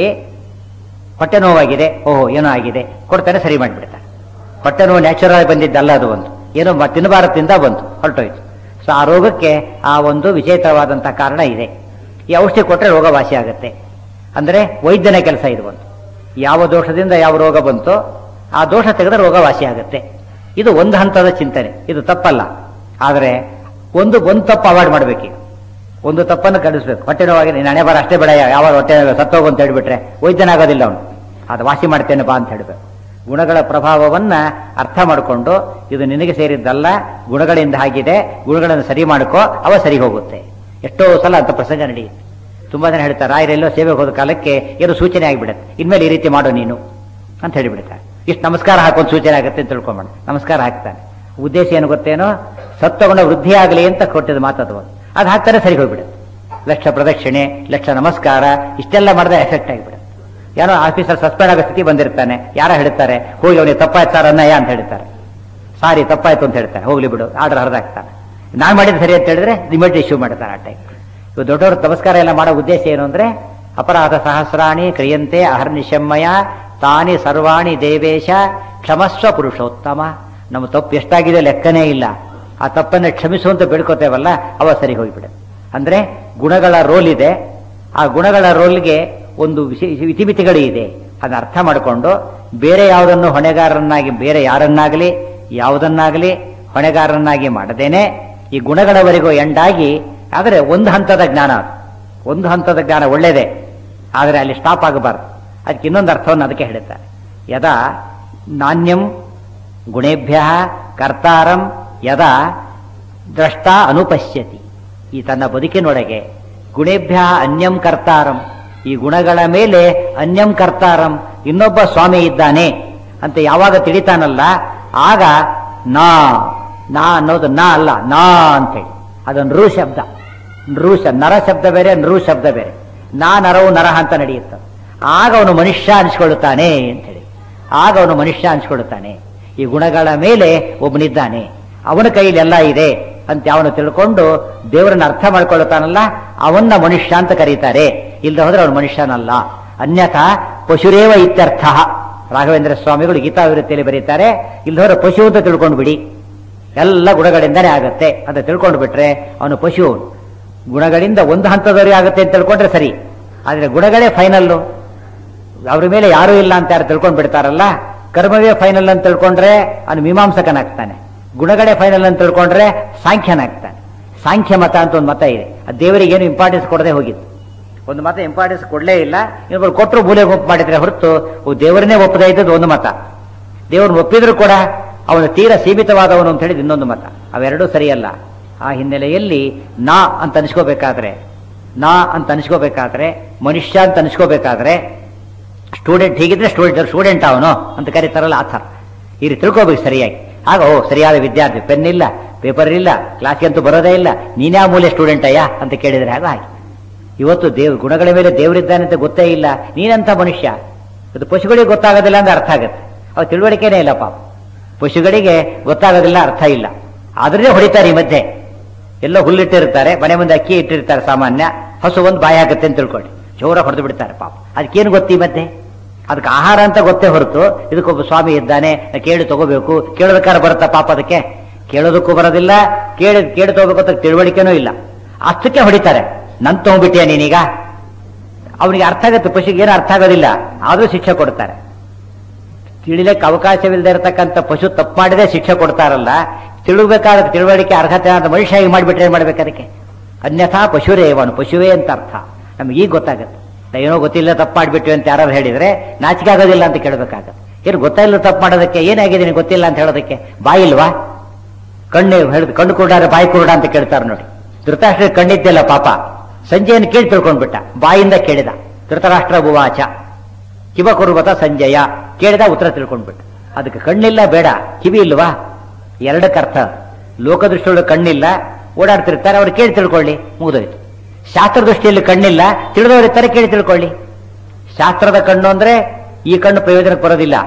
ಹೊಟ್ಟೆ ನೋವಾಗಿದೆ ಓಹೋ ಏನೋ ಆಗಿದೆ ಕೊಡ್ತಾನೆ ಸರಿ ಮಾಡಿಬಿಡ್ತಾನೆ ಹೊಟ್ಟೆ ನೋವು ನ್ಯಾಚುರಲ್ ಬಂದಿದ್ದಲ್ಲ ಅದು ಒಂದು ಏನೋ ಮ- ತಿನ್ನಬಾರದಿಂದ ಬಂತು ಹೊರಟೋಯ್ತು ಸೊ ಆ ರೋಗಕ್ಕೆ ಆ ಒಂದು ವಿಜೇತವಾದಂತಹ ಕಾರಣ ಇದೆ ಈ ಔಷಧಿ ಕೊಟ್ಟರೆ ರೋಗ ವಾಸಿ ಆಗುತ್ತೆ ಅಂದ್ರೆ ವೈದ್ಯನ ಕೆಲಸ ಇದು ಒಂದು ಯಾವ ದೋಷದಿಂದ ಯಾವ ರೋಗ ಬಂತೋ ಆ ದೋಷ ತೆಗೆದ್ರೆ ರೋಗ ವಾಸಿ ಆಗುತ್ತೆ ಇದು ಒಂದು ಹಂತದ ಚಿಂತನೆ ಇದು ತಪ್ಪಲ್ಲ ಆದರೆ ಒಂದು ಒಂದು ತಪ್ಪು ಅವಾಯ್ಡ್ ಮಾಡಬೇಕೀಗ ಒಂದು ತಪ್ಪನ್ನು ಕಲಿಸ್ಬೇಕು ಹೊಟ್ಟೆ ನೋವಾಗಿ ನೀನು ಹಣೆ ಬಾರ ಅಷ್ಟೇ ಬೇಡ ಯಾವಾಗ ಹೊಟ್ಟೆ ನೋವು ಸತ್ತೋಗು ಅಂತ ಹೇಳ್ಬಿಟ್ರೆ ವೈದ್ಯನಾಗೋದಿಲ್ಲ ಅವನು ಅದು ವಾಸಿ ಮಾಡ್ತೇನೆ ಬಾ ಅಂತ ಹೇಳ್ಬೇಕು ಗುಣಗಳ ಪ್ರಭಾವವನ್ನ ಅರ್ಥ ಮಾಡಿಕೊಂಡು ಇದು ನಿನಗೆ ಸೇರಿದ್ದಲ್ಲ ಗುಣಗಳಿಂದ ಆಗಿದೆ ಗುಣಗಳನ್ನು ಸರಿ ಮಾಡ್ಕೋ ಅವ ಸರಿ ಹೋಗುತ್ತೆ ಎಷ್ಟೋ ಸಲ ಅಂತ ಪ್ರಸಂಗ ನಡೆಯುತ್ತೆ ತುಂಬಾ ಜನ ಹೇಳ್ತಾರೆ ರಾಯರೆಲ್ಲೋ ಸೇವೆಗೆ ಹೋದ ಕಾಲಕ್ಕೆ ಏನೋ ಸೂಚನೆ ಆಗಿಬಿಡುತ್ತೆ ಇನ್ಮೇಲೆ ಈ ರೀತಿ ಮಾಡು ನೀನು ಅಂತ ಹೇಳಿಬಿಡ್ತಾರೆ ಇಷ್ಟು ನಮಸ್ಕಾರ ಹಾಕೊಂದು ಸೂಚನೆ ಆಗುತ್ತೆ ಅಂತ ತಿಳ್ಕೊಂಬೋಣ ನಮಸ್ಕಾರ ಹಾಕ್ತಾನೆ ಉದ್ದೇಶ ಏನು ಗೊತ್ತೇನೋ ಸತ್ವಗುಣ ವೃದ್ಧಿ ಆಗಲಿ ಅಂತ ಕೊಟ್ಟಿದ ಮಾತದು ಅದು ಹಾಕ್ತಾರೆ ಸರಿ ಹೋಗ್ಬಿಡುತ್ತೆ ಲಕ್ಷ ಪ್ರದಕ್ಷಿಣೆ ಲಕ್ಷ ನಮಸ್ಕಾರ ಇಷ್ಟೆಲ್ಲ ಮಾಡಿದ್ರೆ ಎಫೆಕ್ಟ್ ಆಗಿಬಿಡುತ್ತೆ ಏನೋ ಆಫೀಸರ್ ಸಸ್ಪೆಂಡ್ ಆಗೋ ಸ್ಥಿತಿ ಬಂದಿರ್ತಾನೆ ಯಾರ ಹೇಳ್ತಾರೆ ಹೋಗಿ ಅವನಿಗೆ ತಪ್ಪಾಯ್ತು ಸರ್ ಅನ್ನಯ್ಯ ಅಂತ ಹೇಳ್ತಾರೆ ಸಾರಿ ತಪ್ಪಾಯ್ತು ಅಂತ ಹೇಳ್ತಾರೆ ಹೋಗ್ಲಿ ಬಿಡು ಆರ್ಡರ್ ಹರಿದಾಕ್ತಾನೆ ನಾನು ಮಾಡಿದ ಸರಿ ಅಂತ ಹೇಳಿದ್ರೆ ಇಮಿಡಿಯೇಟ್ ಇಶ್ಯೂ ಮಾಡ್ತಾನೆ ಆ ಟೈಮ್ ಇವು ದೊಡ್ಡವರು ನಮಸ್ಕಾರ ಎಲ್ಲ ಮಾಡೋ ಉದ್ದೇಶ ಏನು ಅಂದ್ರೆ ಅಪರಾಧ ಸಹಸ್ರಾಣಿ ಕ್ರಿಯಂತೆ ಅಹರ್ನಿಶಮ್ಮಯ ತಾನಿ ಸರ್ವಾಣಿ ದೇವೇಶ ಕ್ಷಮಸ್ವ ಪುರುಷೋತ್ತಮ ನಮ್ಮ ತಪ್ಪು ಎಷ್ಟಾಗಿದೆ ಲೆಕ್ಕನೇ ಇಲ್ಲ ಆ ತಪ್ಪನ್ನು ಕ್ಷಮಿಸುವಂತ ಬೇಡ್ಕೋತೇವಲ್ಲ ಅವ ಸರಿ ಹೋಗ್ಬಿಡುತ್ತೆ ಅಂದ್ರೆ ಗುಣಗಳ ರೋಲ್ ಇದೆ ಆ ಗುಣಗಳ ರೋಲ್ಗೆ ಒಂದು ವಿಶಿ- ಇತಿಮಿತಿಗಳು ಇದೆ ಅದನ್ನ ಅರ್ಥ ಮಾಡಿಕೊಂಡು ಬೇರೆ ಯಾವುದನ್ನು ಹೊಣೆಗಾರರನ್ನಾಗಿ ಬೇರೆ ಯಾರನ್ನಾಗಲಿ ಯಾವುದನ್ನಾಗಲಿ ಹೊಣೆಗಾರರನ್ನಾಗಿ ಮಾಡದೇನೆ ಈ ಗುಣಗಳವರೆಗೂ ಎಂಡಾಗಿ ಆದರೆ ಒಂದು ಹಂತದ ಜ್ಞಾನ ಅದು ಒಂದು ಹಂತದ ಜ್ಞಾನ ಒಳ್ಳೇದೇ ಆದರೆ ಅಲ್ಲಿ ಸ್ಟಾಪ್ ಆಗಬಾರ್ದು ಅದಕ್ಕೆ ಇನ್ನೊಂದು ಅರ್ಥವನ್ನು ಅದಕ್ಕೆ ಹೇಳುತ್ತಾರೆ ಯದಾ ನಾಣ್ಯಂ ಗುಣೇಭ್ಯ ಕರ್ತಾರಂ ಯದಾ ದ್ರಷ್ಟ ಅನುಪಶ್ಯತಿ ಈ ತನ್ನ ಬದುಕಿನೊಳಗೆ ಗುಣೇಭ್ಯ ಅನ್ಯಂ ಕರ್ತಾರಂ ಈ ಗುಣಗಳ ಮೇಲೆ ಅನ್ಯಂ ಕರ್ತಾರಂ ಇನ್ನೊಬ್ಬ ಸ್ವಾಮಿ ಇದ್ದಾನೆ ಅಂತ ಯಾವಾಗ ತಿಳಿತಾನಲ್ಲ ಆಗ ನಾ ನಾ ಅನ್ನೋದು ನಾ ಅಲ್ಲ ನಾ ಅಂತೇಳಿ ಅದು ನೃ ಶಬ್ದ ನೃ ಶ- ನರ ಶಬ್ದ ಬೇರೆ ನೃ ಶಬ್ದ ಬೇರೆ ನಾ ನರವು ನರಹ ಅಂತ ನಡೆಯುತ್ತೆ ಆಗ ಅವನು ಮನುಷ್ಯ ಅನಿಸ್ಕೊಳ್ಳುತ್ತಾನೆ ಅಂತೇಳಿ ಆಗ ಅವನು ಮನುಷ್ಯ ಅನಿಸ್ಕೊಳ್ಳುತ್ತಾನೆ ಈ ಗುಣಗಳ ಮೇಲೆ ಒಬ್ಬನಿದ್ದಾನೆ ಅವನ ಕೈಯಲ್ಲಿ ಎಲ್ಲ ಇದೆ ಅಂತ ಅವನು ತಿಳ್ಕೊಂಡು ದೇವರನ್ನ ಅರ್ಥ ಮಾಡ್ಕೊಳ್ಳುತ್ತಾನಲ್ಲ ಅವನ್ನ ಮನುಷ್ಯ ಅಂತ ಕರೀತಾರೆ ಇಲ್ಲದೆ ಹೋದ್ರೆ ಅವನು ಮನುಷ್ಯನಲ್ಲ ಅನ್ಯಥಾ ಪಶುರೇವ ಇತ್ಯರ್ಥ ರಾಘವೇಂದ್ರ ಸ್ವಾಮಿಗಳು ಗೀತಾವಿವೃತ್ತಿಯಲ್ಲಿ ಬರೀತಾರೆ ಇಲ್ಲದೆ ಹೋದ್ರೆ ಪಶು ಅಂತ ತಿಳ್ಕೊಂಡು ಬಿಡಿ ಎಲ್ಲ ಗುಣಗಳಿಂದನೇ ಆಗುತ್ತೆ ಅಂತ ತಿಳ್ಕೊಂಡು ಬಿಟ್ರೆ ಅವನು ಪಶು ಅವನು. ಗುಣಗಳಿಂದ ಒಂದು ಹಂತದವರೆಗೆ ಆಗುತ್ತೆ ಅಂತ ತಿಳ್ಕೊಂಡ್ರೆ ಸರಿ ಆದ್ರೆ ಗುಣಗಳೇ ಫೈನಲ್ಲು ಅವ್ರ ಮೇಲೆ ಯಾರೂ ಇಲ್ಲ ಅಂತ ಯಾರು ತಿಳ್ಕೊಂಡ್ ಬಿಡ್ತಾರಲ್ಲ ಕರ್ಮವೇ ಫೈನಲ್ ಅಂತ ತಿಳ್ಕೊಂಡ್ರೆ ಅವನು ಮೀಮಾಂಸಕನಾಗ್ತಾನೆ ಗುಣಗಳೇ ಫೈನಲ್ ಅಂತ ತಿಳ್ಕೊಂಡ್ರೆ ಸಾಂಖ್ಯನಾಗ್ತಾನೆ ಸಾಂಖ್ಯ ಮತ ಅಂತ ಒಂದು ಮತ ಇದೆ ಅದು ದೇವರಿಗೆ ಏನು ಇಂಪಾರ್ಟೆನ್ಸ್ ಕೊಡದೆ ಹೋಗಿತ್ತು ಒಂದು ಮತ ಇಂಪಾರ್ಟೆನ್ಸ್ ಕೊಡಲೇ ಇಲ್ಲ ಇನ್ನೊಬ್ಬರು ಕೊಟ್ಟರು ಮೂಲೆ ಒಪ್ಪು ಮಾಡಿದ್ರೆ ಹೊರತು ಓ ದೇವರನ್ನೇ ಒಪ್ಪದೇ ಇದ್ದದ್ದು ಒಂದು ಮತ ದೇವರನ್ನ ಒಪ್ಪಿದ್ರು ಕೂಡ ಅವನು ತೀರ ಸೀಮಿತವಾದವನು ಅಂತ ಹೇಳಿದ ಇನ್ನೊಂದು ಮತ ಅವೆರಡೂ ಸರಿಯಲ್ಲ ಆ ಹಿನ್ನೆಲೆಯಲ್ಲಿ ನಾ ಅಂತ ಅನಿಸ್ಕೋಬೇಕಾದ್ರೆ ನಾ ಅಂತ ಅನಿಸ್ಕೋಬೇಕಾದ್ರೆ ಮನುಷ್ಯ ಅಂತ ಅನಿಸ್ಕೋಬೇಕಾದ್ರೆ ಸ್ಟೂಡೆಂಟ್ ಹೀಗಿದ್ರೆ ಸ್ಟೂಡೆಂಟ್ ಸ್ಟೂಡೆಂಟ್ ಅವನು ಅಂತ ಕರೀತಾರಲ್ಲ ಆ ಥರ ಈ ರೀತಿ ತಿಳ್ಕೋಬೇಕು ಸರಿಯಾಗಿ ಆಗ ಓ ಸರಿಯಾದ ವಿದ್ಯಾರ್ಥಿ ಪೆನ್ ಇಲ್ಲ ಪೇಪರ್ ಇಲ್ಲ ಕ್ಲಾಸ್ಗೆ ಅಂತೂ ಬರೋದೇ ಇಲ್ಲ ನೀನ್ಯಾ ಮೂಲೆ ಸ್ಟೂಡೆಂಟ್ ಅಯ್ಯ ಅಂತ ಕೇಳಿದ್ರೆ ಆಗ ಹಾಗೆ ಇವತ್ತು ದೇವ್ ಗುಣಗಳ ಮೇಲೆ ದೇವರಿದ್ದಾನೆ ಅಂತ ಗೊತ್ತೇ ಇಲ್ಲ ನೀನಂತ ಮನುಷ್ಯ ಅದು ಪಶುಗಳಿಗೆ ಗೊತ್ತಾಗೋದಿಲ್ಲ ಅಂದ್ರೆ ಅರ್ಥ ಆಗುತ್ತೆ ಅವು ತಿಳುವಳಿಕೆನೇ ಇಲ್ಲ ಪಾಪ ಪಶುಗಳಿಗೆ ಗೊತ್ತಾಗೋದಿಲ್ಲ ಅರ್ಥ ಇಲ್ಲ ಆದ್ರೆ ಹೊಡಿತಾರೆ ಈ ಮಧ್ಯೆ ಎಲ್ಲೋ ಹುಲ್ಲಿಟ್ಟಿರ್ತಾರೆ ಮನೆ ಮುಂದೆ ಅಕ್ಕಿ ಇಟ್ಟಿರ್ತಾರೆ ಸಾಮಾನ್ಯ ಹಸು ಒಂದು ಬಾಯಿ ಆಗುತ್ತೆ ಅಂತ ತಿಳ್ಕೊಳ್ಳಿ ಜೋರ ಹೊಡೆದು ಬಿಡ್ತಾರೆ ಪಾಪ ಅದಕ್ಕೇನು ಗೊತ್ತಿ ಮತ್ತೆ ಅದಕ್ಕೆ ಆಹಾರ ಅಂತ ಗೊತ್ತೇ ಹೊರತು ಇದಕ್ಕೊಬ್ಬ ಸ್ವಾಮಿ ಇದ್ದಾನೆ ಕೇಳಿ ತಗೋಬೇಕು ಕೇಳೋದಕ್ಕಾರ ಬರುತ್ತಾ ಪಾಪ ಅದಕ್ಕೆ ಕೇಳೋದಕ್ಕೂ ಬರೋದಿಲ್ಲ ಕೇಳಿ ಕೇಳಿ ತಗೋಬೇಕು ಅಂತ ತಿಳುವಳಿಕೆನೂ ಇಲ್ಲ ಅಷ್ಟಕ್ಕೆ ಹೊಡಿತಾರೆ ನನ್ ತಗೊಂಡ್ಬಿಟ್ಟಿಯ ನೀನೀಗ ಅವನಿಗೆ ಅರ್ಥ ಆಗುತ್ತೆ ಪಶುಗೆ ಏನು ಅರ್ಥ ಆಗೋದಿಲ್ಲ ಆದ್ರೂ ಶಿಕ್ಷೆ ಕೊಡ್ತಾರೆ ತಿಳಿಲಿಕ್ಕೆ ಅವಕಾಶವಿಲ್ಲದೆ ಇರತಕ್ಕಂಥ ಪಶು ತಪ್ಪು ಮಾಡಿದ್ರೆ ಶಿಕ್ಷೆ ಕೊಡ್ತಾರಲ್ಲ ತಿಳುಬೇಕಾದ ತಿಳುವಳಿಕೆ ಅರ್ಹತೆ ಅಂತ ಮನುಷ್ಯ ಹೇಗೆ ಮಾಡಿಬಿಟ್ರೆ ಏನ್ ಮಾಡ್ಬೇಕು ಅದಕ್ಕೆ ಅನ್ಯಥಾ ಪಶುರೇ ಅವನು ಪಶುವೇ ಅಂತ ಅರ್ಥ ನಮ್ಗೆ ಈಗ ಗೊತ್ತಾಗುತ್ತೆ ಏನೋ ಗೊತ್ತಿಲ್ಲ ತಪ್ಪು ಮಾಡಿಬಿಟ್ವಿ ಅಂತ ಯಾರು ಹೇಳಿದ್ರೆ ನಾಚಿಕೆ ಆಗೋದಿಲ್ಲ ಅಂತ ಕೇಳಬೇಕಾಗತ್ತೆ ಏನು ಗೊತ್ತಿಲ್ಲ ತಪ್ಪು ಮಾಡೋದಕ್ಕೆ ಏನಾಗಿದೆ ನಿನಗೆ ಗೊತ್ತಿಲ್ಲ ಅಂತ ಹೇಳೋದಕ್ಕೆ ಬಾಯಿಲ್ವಾ ಕಣ್ಣು ಹೇಳಿದ್ ಕಣ್ಣು ಕುರುಡಾರ ಬಾಯಿ ಕುರುಡ ಅಂತ ಕೇಳ್ತಾರೆ ನೋಡಿ ಧೃತರಾಷ್ಟ್ರ ಕಣ್ಣಿದ್ದೆಲ್ಲ ಪಾಪ ಸಂಜೆಯನ್ನು ಕೇಳಿ ತಿಳ್ಕೊಂಡ್ಬಿಟ್ಟ ಬಾಯಿಂದ ಕೇಳಿದ ಧೃತರಾಷ್ಟ್ರ ಭುವಾಚ ಕಿವ ಕುರುಬತ ಸಂಜಯ ಕೇಳಿದ ಉತ್ತರ ತಿಳ್ಕೊಂಡ್ಬಿಟ್ಟ ಅದಕ್ಕೆ ಕಣ್ಣಿಲ್ಲ ಬೇಡ ಕಿವಿ ಇಲ್ವಾ ಎರಡಕ್ಕೆ ಅರ್ಥ ಲೋಕದೃಷ್ಟಿಯೊಳಗೆ ಕಣ್ಣಿಲ್ಲ ಓಡಾಡ್ತಿರ್ತಾರೆ ಅವ್ರು ಕೇಳಿ ತಿಳ್ಕೊಳ್ಳಿ ಮುಗಿದೋಯ್ತು ಶಾಸ್ತ್ರ ದೃಷ್ಟಿಯಲ್ಲಿ ಕಣ್ಣಿಲ್ಲ ತಿಳಿದವರಿರ್ತಾರೆ ಕೇಳಿ ತಿಳ್ಕೊಳ್ಳಿ ಶಾಸ್ತ್ರದ ಕಣ್ಣು ಅಂದ್ರೆ ಈ ಕಣ್ಣು ಪ್ರಯೋಜನಕ್ಕೆ ಬರೋದಿಲ್ಲ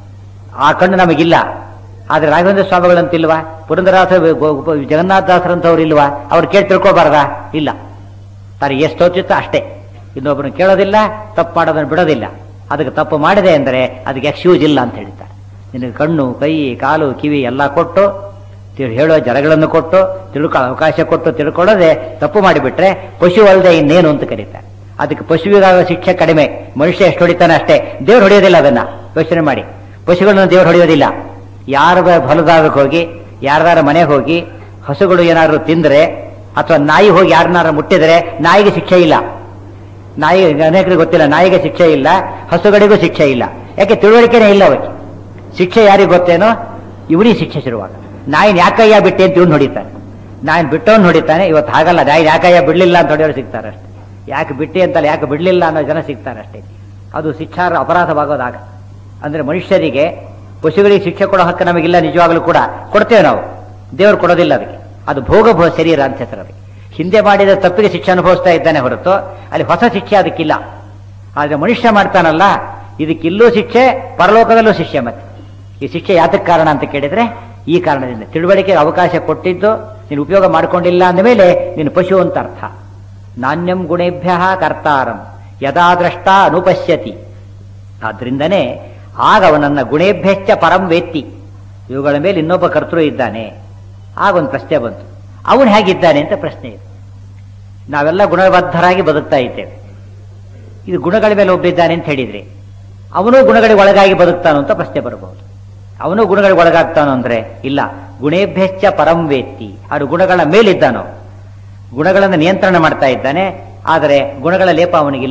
ಆ ಕಣ್ಣು ನಮಗಿಲ್ಲ ಆದ್ರೆ ರಾಘವೇಂದ್ರ ಸ್ವಾಮಿಗಳಂತಿಲ್ವಾ ಪುರಂದರಾಸ ಜಗನ್ನಾಥದಾಸರಂತವ್ರು ಇಲ್ವಾ ಅವ್ರು ಕೇಳಿ ತಿಳ್ಕೊಬಾರ್ದಾ ಇಲ್ಲ ತನಗೆ ಎಷ್ಟು ತೋಚಿತ್ತು ಅಷ್ಟೇ ಇನ್ನೊಬ್ಬರನ್ನು ಕೇಳೋದಿಲ್ಲ ತಪ್ಪು ಮಾಡೋದನ್ನು ಬಿಡೋದಿಲ್ಲ ಅದಕ್ಕೆ ತಪ್ಪು ಮಾಡಿದೆ ಅಂದರೆ ಅದಕ್ಕೆ ಎಕ್ಸ್ಕ್ಯೂಸ್ ಇಲ್ಲ ಅಂತ ಹೇಳ್ತಾರೆ ನಿನಗೆ ಕಣ್ಣು ಕೈ ಕಾಲು ಕಿವಿ ಎಲ್ಲ ಕೊಟ್ಟು ತಿ- ಹೇಳೋ ಜರಗಳನ್ನು ಕೊಟ್ಟು ತಿಳ್ಕೊಳ್ಳೋ ಅವಕಾಶ ಕೊಟ್ಟು ತಿಳ್ಕೊಳ್ಳೋದೆ ತಪ್ಪು ಮಾಡಿಬಿಟ್ರೆ ಪಶು ಅಲ್ಲದೆ ಇನ್ನೇನು ಅಂತ ಕರೀತಾರೆ ಅದಕ್ಕೆ ಪಶುವಿಗಾಗೋ ಶಿಕ್ಷೆ ಕಡಿಮೆ ಮನುಷ್ಯ ಎಷ್ಟು ಹೊಡಿತಾನೆ ಅಷ್ಟೇ ದೇವ್ರು ಹೊಡೆಯೋದಿಲ್ಲ ಅದನ್ನ ಯೋಚನೆ ಮಾಡಿ ಪಶುಗಳನ್ನ ದೇವ್ರು ಹೊಡೆಯೋದಿಲ್ಲ ಯಾರ ಹೊಲದಾಗ ಹೋಗಿ ಯಾರ್ದಾರ ಮನೆಗೆ ಹೋಗಿ ಹಸುಗಳು ಏನಾದ್ರು ತಿಂದ್ರೆ ಅಥವಾ ನಾಯಿ ಹೋಗಿ ಯಾರನ್ನಾರ ಮುಟ್ಟಿದ್ರೆ ನಾಯಿಗೆ ಶಿಕ್ಷೆ ಇಲ್ಲ ನಾಯಿ ಅನೇಕರಿಗೆ ಗೊತ್ತಿಲ್ಲ ನಾಯಿಗೆ ಶಿಕ್ಷೆ ಇಲ್ಲ ಹಸುಗಳಿಗೂ ಶಿಕ್ಷೆ ಇಲ್ಲ ಯಾಕೆ ತಿಳುವಳಿಕೆನೇ ಇಲ್ಲ ಅವಕ್ಕೆ ಶಿಕ್ಷೆ ಯಾರಿಗೆ ಗೊತ್ತೇನೋ ಇವನಿಗೆ ಶಿಕ್ಷೆ ಶುರುವಾಗ ನಾಯಿನ ಯಾಕಯ್ಯ ಬಿಟ್ಟೆ ಅಂತ ಇವ್ನು ಹೊಡಿತಾನೆ ನಾಯಿನ ಬಿಟ್ಟವನು ಹೊಡಿತಾನೆ ಇವತ್ತು ಹಾಗಲ್ಲ ನಾಯಿನ ಯಾಕಯ್ಯ ಬಿಡ್ಲಿಲ್ಲ ಅಂತ ಹೊಡೆಯೋರು ಸಿಗ್ತಾರೆ ಅಷ್ಟೇ ಯಾಕೆ ಬಿಟ್ಟಿ ಅಂತಲ್ಲ ಯಾಕೆ ಬಿಡ್ಲಿಲ್ಲ ಅನ್ನೋ ಜನ ಸಿಗ್ತಾರೆ ಅಷ್ಟೇ ಅದು ಶಿಕ್ಷಾರ್ಹ ಅಪರಾಧವಾಗೋದಾಗ ಅಂದ್ರೆ ಮನುಷ್ಯರಿಗೆ ಪಶುಗಳಿಗೆ ಶಿಕ್ಷೆ ಕೊಡೋ ಹಕ್ಕು ನಮಗಿಲ್ಲ ನಿಜವಾಗ್ಲೂ ಕೂಡ ಕೊಡ್ತೇವೆ ನಾವು ದೇವರು ಕೊಡೋದಿಲ್ಲ ಅದಕ್ಕೆ ಅದು ಭೋಗ ಭೋ ಶರೀರ ಅಂತ ಹೆಸರು ಅದಕ್ಕೆ ಹಿಂದೆ ಮಾಡಿದ ತಪ್ಪಿಗೆ ಶಿಕ್ಷೆ ಅನುಭವಿಸ್ತಾ ಇದ್ದಾನೆ ಹೊರತು ಅಲ್ಲಿ ಹೊಸ ಶಿಕ್ಷೆ ಅದಕ್ಕಿಲ್ಲ ಆದ್ರೆ ಮನುಷ್ಯ ಮಾಡ್ತಾನಲ್ಲ ಇದಕ್ಕಿಲ್ಲೂ ಶಿಕ್ಷೆ ಪರಲೋಕದಲ್ಲೂ ಶಿಕ್ಷೆ ಮತ್ತೆ ಈ ಶಿಕ್ಷೆ ಯಾತಕ್ಕೆ ಕಾರಣ ಅಂತ ಕೇಳಿದ್ರೆ ಈ ಕಾರಣದಿಂದ ತಿಳುವಳಿಕೆಗೆ ಅವಕಾಶ ಕೊಟ್ಟಿದ್ದು ನೀನು ಉಪಯೋಗ ಮಾಡಿಕೊಂಡಿಲ್ಲ ಅಂದಮೇಲೆ ನೀನು ಪಶು ಅಂತ ಅರ್ಥ ನಾಣ್ಯಂ ಗುಣೇಭ್ಯ ಕರ್ತಾರಂ ಯದಾ ದ್ರಷ್ಟ ಅನುಪಶ್ಯತಿ ಆದ್ರಿಂದನೇ ಆಗ ಅವನನ್ನ ಗುಣೇಭ್ಯಶ್ಚ ಪರಂ ವೇತ್ತಿ ಇವುಗಳ ಮೇಲೆ ಇನ್ನೊಬ್ಬ ಕರ್ತೃ ಇದ್ದಾನೆ ಆಗ ಒಂದು ಪ್ರಶ್ನೆ ಬಂತು ಅವನು ಹೇಗಿದ್ದಾನೆ ಅಂತ ಪ್ರಶ್ನೆ ಇದೆ ನಾವೆಲ್ಲ ಗುಣಬದ್ಧರಾಗಿ ಬದುಕ್ತಾ ಇದ್ದೇವೆ ಇದು ಗುಣಗಳ ಮೇಲೆ ಒಬ್ಬಿದ್ದಾನೆ ಅಂತ ಹೇಳಿದ್ರಿ ಅವನು ಗುಣಗಳಿಗೆ ಒಳಗಾಗಿ ಬದುಕ್ತಾನೋ ಅಂತ ಪ್ರಶ್ನೆ ಬರಬಹುದು ಅವನು ಗುಣಗಳಿಗೆ ಒಳಗಾಗ್ತಾನೋ ಅಂದ್ರೆ ಇಲ್ಲ ಗುಣೇಭ್ಯಶ್ಚ ಪರಂ ವೇತ್ತಿ ಅದು ಗುಣಗಳ ಮೇಲಿದ್ದಾನೋ ಗುಣಗಳನ್ನು ನಿಯಂತ್ರಣ ಮಾಡ್ತಾ ಇದ್ದಾನೆ ಆದರೆ ಗುಣಗಳ ಲೇಪ ಅವನಿಗಿಲ್ಲ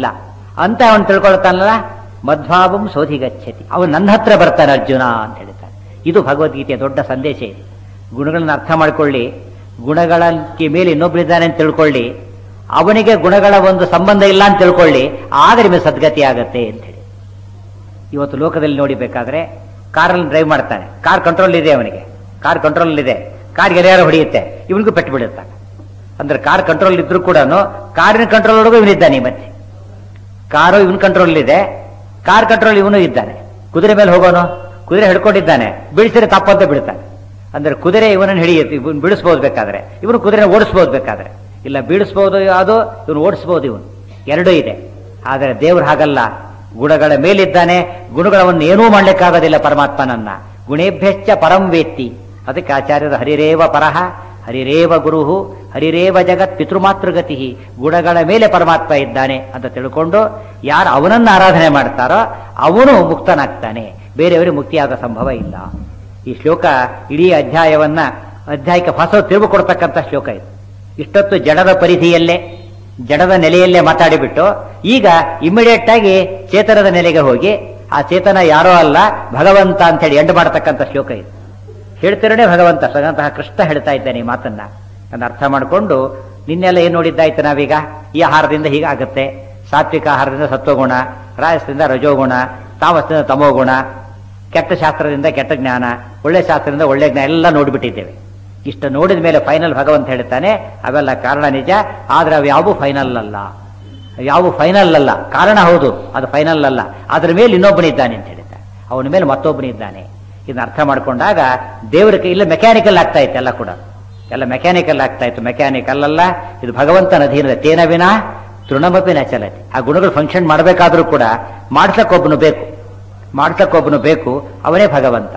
ಅಂತ ಅವನು ತಿಳ್ಕೊಳ್ತಾನಲ್ಲ ಮಧ್ವಾಬಂ ಸೋಧಿಗಚ್ಚತಿ ಅವನು ನನ್ನ ಹತ್ರ ಬರ್ತಾನೆ ಅರ್ಜುನ ಅಂತ ಹೇಳ್ತಾನೆ ಇದು ಭಗವದ್ಗೀತೆಯ ದೊಡ್ಡ ಸಂದೇಶ ಇದೆ ಗುಣಗಳನ್ನ ಅರ್ಥ ಮಾಡ್ಕೊಳ್ಳಿ ಗುಣಗಳ ಮೇಲೆ ಇನ್ನೊಬ್ಬರಿದ್ದಾನೆ ಅಂತ ತಿಳ್ಕೊಳ್ಳಿ ಅವನಿಗೆ ಗುಣಗಳ ಒಂದು ಸಂಬಂಧ ಇಲ್ಲ ಅಂತ ತಿಳ್ಕೊಳ್ಳಿ ಆಗ ನಿಮಗೆ ಸದ್ಗತಿ ಆಗತ್ತೆ ಅಂತ ಹೇಳಿ ಇವತ್ತು ಲೋಕದಲ್ಲಿ ನೋಡಿಬೇಕಾದ್ರೆ ಕಾರಲ್ಲಿ ಡ್ರೈವ್ ಮಾಡ್ತಾನೆ ಕಾರ್ ಕಂಟ್ರೋಲ್ ಇದೆ ಅವನಿಗೆ ಕಾರ್ ಕಂಟ್ರೋಲ್ ಇದೆ ಕಾರ್ ಯಾರು ಹೊಡೆಯುತ್ತೆ ಇವನಿಗೂ ಪೆಟ್ಟು ಬಿಡುತ್ತಾನೆ ಅಂದ್ರೆ ಕಾರ್ ಕಂಟ್ರೋಲ್ ಇದ್ರೂ ಕೂಡ ಕಾರಿನ ಕಂಟ್ರೋಲ್ ಒಳಗೂ ಇವನಿದ್ದಾನೆ ಈ ಮಧ್ಯೆ ಕಾರು ಇವನ್ ಕಂಟ್ರೋಲ್ ಇದೆ ಕಾರ್ ಕಂಟ್ರೋಲ್ ಇವನು ಇದ್ದಾನೆ ಕುದುರೆ ಮೇಲೆ ಹೋಗೋನು ಕುದುರೆ ಹಿಡ್ಕೊಂಡಿದ್ದಾನೆ ಬೀಳಿಸಿದ್ರೆ ತಪ್ಪಂತ ಬಿಡ್ತಾನೆ ಅಂದ್ರೆ ಕುದುರೆ ಇವನನ್ನು ಹಿಡಿಯುತ್ತೆ ಇವನ್ ಬಿಡಿಸ್ಬೋದು ಬೇಕಾದ್ರೆ ಇವನು ಕುದುರೆ ಓಡಿಸ್ಬೋದು ಬೇಕಾದ್ರೆ ಇಲ್ಲ ಬೀಳಿಸ್ಬೋದು ಅದು ಇವನು ಓಡಿಸ್ಬೋದು ಇವನು ಎರಡೂ ಇದೆ ಆದರೆ ದೇವ್ರು ಹಾಗಲ್ಲ ಗುಣಗಳ ಮೇಲಿದ್ದಾನೆ ಗುಣಗಳವನ್ನು ಏನೂ ಮಾಡ್ಲಿಕ್ಕಾಗೋದಿಲ್ಲ ಪರಮಾತ್ಮನನ್ನ ಗುಣೇಭ್ಯಶ್ಚ ಪರಂ ವೇತ್ತಿ ಅದಕ್ಕೆ ಆಚಾರ್ಯರು ಹರಿರೇವ ಪರಹ ಹರಿರೇವ ಗುರುಹು ಹರಿರೇವ ಜಗತ್ ಪಿತೃಮಾತೃಗತಿ ಗುಣಗಳ ಮೇಲೆ ಪರಮಾತ್ಮ ಇದ್ದಾನೆ ಅಂತ ತಿಳ್ಕೊಂಡು ಯಾರು ಅವನನ್ನ ಆರಾಧನೆ ಮಾಡ್ತಾರೋ ಅವನು ಮುಕ್ತನಾಗ್ತಾನೆ ಬೇರೆಯವರಿಗೆ ಮುಕ್ತಿಯಾದ ಸಂಭವ ಇಲ್ಲ ಈ ಶ್ಲೋಕ ಇಡೀ ಅಧ್ಯಾಯವನ್ನ ಅಧ್ಯಾಯಕ್ಕೆ ಹೊಸ ತಿರುವು ಕೊಡ್ತಕ್ಕಂಥ ಶ್ಲೋಕ ಇದು ಇಷ್ಟೊತ್ತು ಜಡದ ಪರಿಧಿಯಲ್ಲೇ ಜಡದ ನೆಲೆಯಲ್ಲೇ ಮಾತಾಡಿಬಿಟ್ಟು ಈಗ ಇಮಿಡಿಯೇಟ್ ಆಗಿ ಚೇತನದ ನೆಲೆಗೆ ಹೋಗಿ ಆ ಚೇತನ ಯಾರೋ ಅಲ್ಲ ಭಗವಂತ ಅಂತ ಹೇಳಿ ಎಂಡು ಮಾಡತಕ್ಕಂಥ ಶ್ಲೋಕ ಇದು ಹೇಳ್ತಿರೋನೇ ಭಗವಂತ ಸ್ವತಂತಹ ಕೃಷ್ಣ ಹೇಳ್ತಾ ಇದ್ದಾನೆ ಈ ಮಾತನ್ನ ಅದನ್ನ ಅರ್ಥ ಮಾಡಿಕೊಂಡು ನಿನ್ನೆಲ್ಲ ಏನ್ ನೋಡಿದ್ದಾಯ್ತು ನಾವೀಗ ಈ ಆಹಾರದಿಂದ ಹೀಗಾಗುತ್ತೆ ಸಾತ್ವಿಕ ಆಹಾರದಿಂದ ಸತ್ವಗುಣ ರಾಜಸದಿಂದ ರಜೋಗುಣ ತಾಮಸದಿಂದ ತಮೋಗುಣ ಕೆಟ್ಟ ಶಾಸ್ತ್ರದಿಂದ ಕೆಟ್ಟ ಜ್ಞಾನ ಒಳ್ಳೆ ಶಾಸ್ತ್ರದಿಂದ ಒಳ್ಳೆ ಜ್ಞಾನ ಎಲ್ಲ ನೋಡಿಬಿಟ್ಟಿದ್ದೇವೆ ಇಷ್ಟು ನೋಡಿದ ಮೇಲೆ ಫೈನಲ್ ಭಗವಂತ ಹೇಳ್ತಾನೆ ಅವೆಲ್ಲ ಕಾರಣ ನಿಜ ಆದ್ರೆ ಅವು ಯಾವು ಫೈನಲ್ ಅಲ್ಲ ಯಾವ ಫೈನಲ್ ಅಲ್ಲ ಕಾರಣ ಹೌದು ಅದು ಫೈನಲ್ ಅಲ್ಲ ಅದ್ರ ಮೇಲೆ ಇನ್ನೊಬ್ಬನಿದ್ದಾನೆ ಅಂತ ಹೇಳ್ತಾನೆ ಅವನ ಮೇಲೆ ಮತ್ತೊಬ್ಬನಿದ್ದಾನೆ ಇದನ್ನ ಅರ್ಥ ಮಾಡ್ಕೊಂಡಾಗ ದೇವರ ಕೈ ಇಲ್ಲ ಮೆಕ್ಯಾನಿಕಲ್ ಆಗ್ತಾ ಇತ್ತು ಎಲ್ಲ ಕೂಡ ಎಲ್ಲ ಮೆಕ್ಯಾನಿಕಲ್ ಆಗ್ತಾ ಇತ್ತು ಮೆಕ್ಯಾನಿಕಲ್ ಅಲ್ಲ ಇದು ಭಗವಂತನ ಅಧೀನದ ತೇನ ವಿನ ತೃಣಮಪಿ ನಚಲತಿ ಆ ಗುಣಗಳು ಫಂಕ್ಷನ್ ಮಾಡಬೇಕಾದ್ರೂ ಕೂಡ ಮಾಡ್ಸಕ್ಕೊಬ್ಬನು ಬೇಕು ಮಾಡ್ಸಕ್ಕೊಬ್ಬನು ಬೇಕು ಅವನೇ ಭಗವಂತ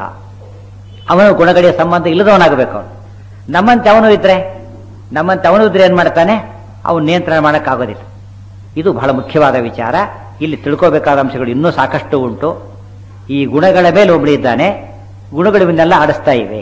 ಅವನು ಗುಣಗಳಿಗೆ ಸಂಬಂಧ ಇಲ್ಲದವನಾಗಬೇಕು ಅವನು ನಮ್ಮಂತೆ ಅವನು ಇದ್ರೆ ನಮ್ಮಂತೆ ಅವನು ಇದ್ರೆ ಏನ್ ಮಾಡ್ತಾನೆ ಅವನು ನಿಯಂತ್ರಣ ಮಾಡೋಕ್ಕಾಗೋದಿಲ್ಲ ಇದು ಬಹಳ ಮುಖ್ಯವಾದ ವಿಚಾರ ಇಲ್ಲಿ ತಿಳ್ಕೋಬೇಕಾದ ಅಂಶಗಳು ಇನ್ನೂ ಸಾಕಷ್ಟು ಉಂಟು ಈ ಗುಣಗಳ ಮೇಲೆ ಒಬ್ಬಳಿದ್ದಾನೆ ಗುಣಗಳು ಇವನ್ನೆಲ್ಲ ಆಡಿಸ್ತಾ ಇವೆ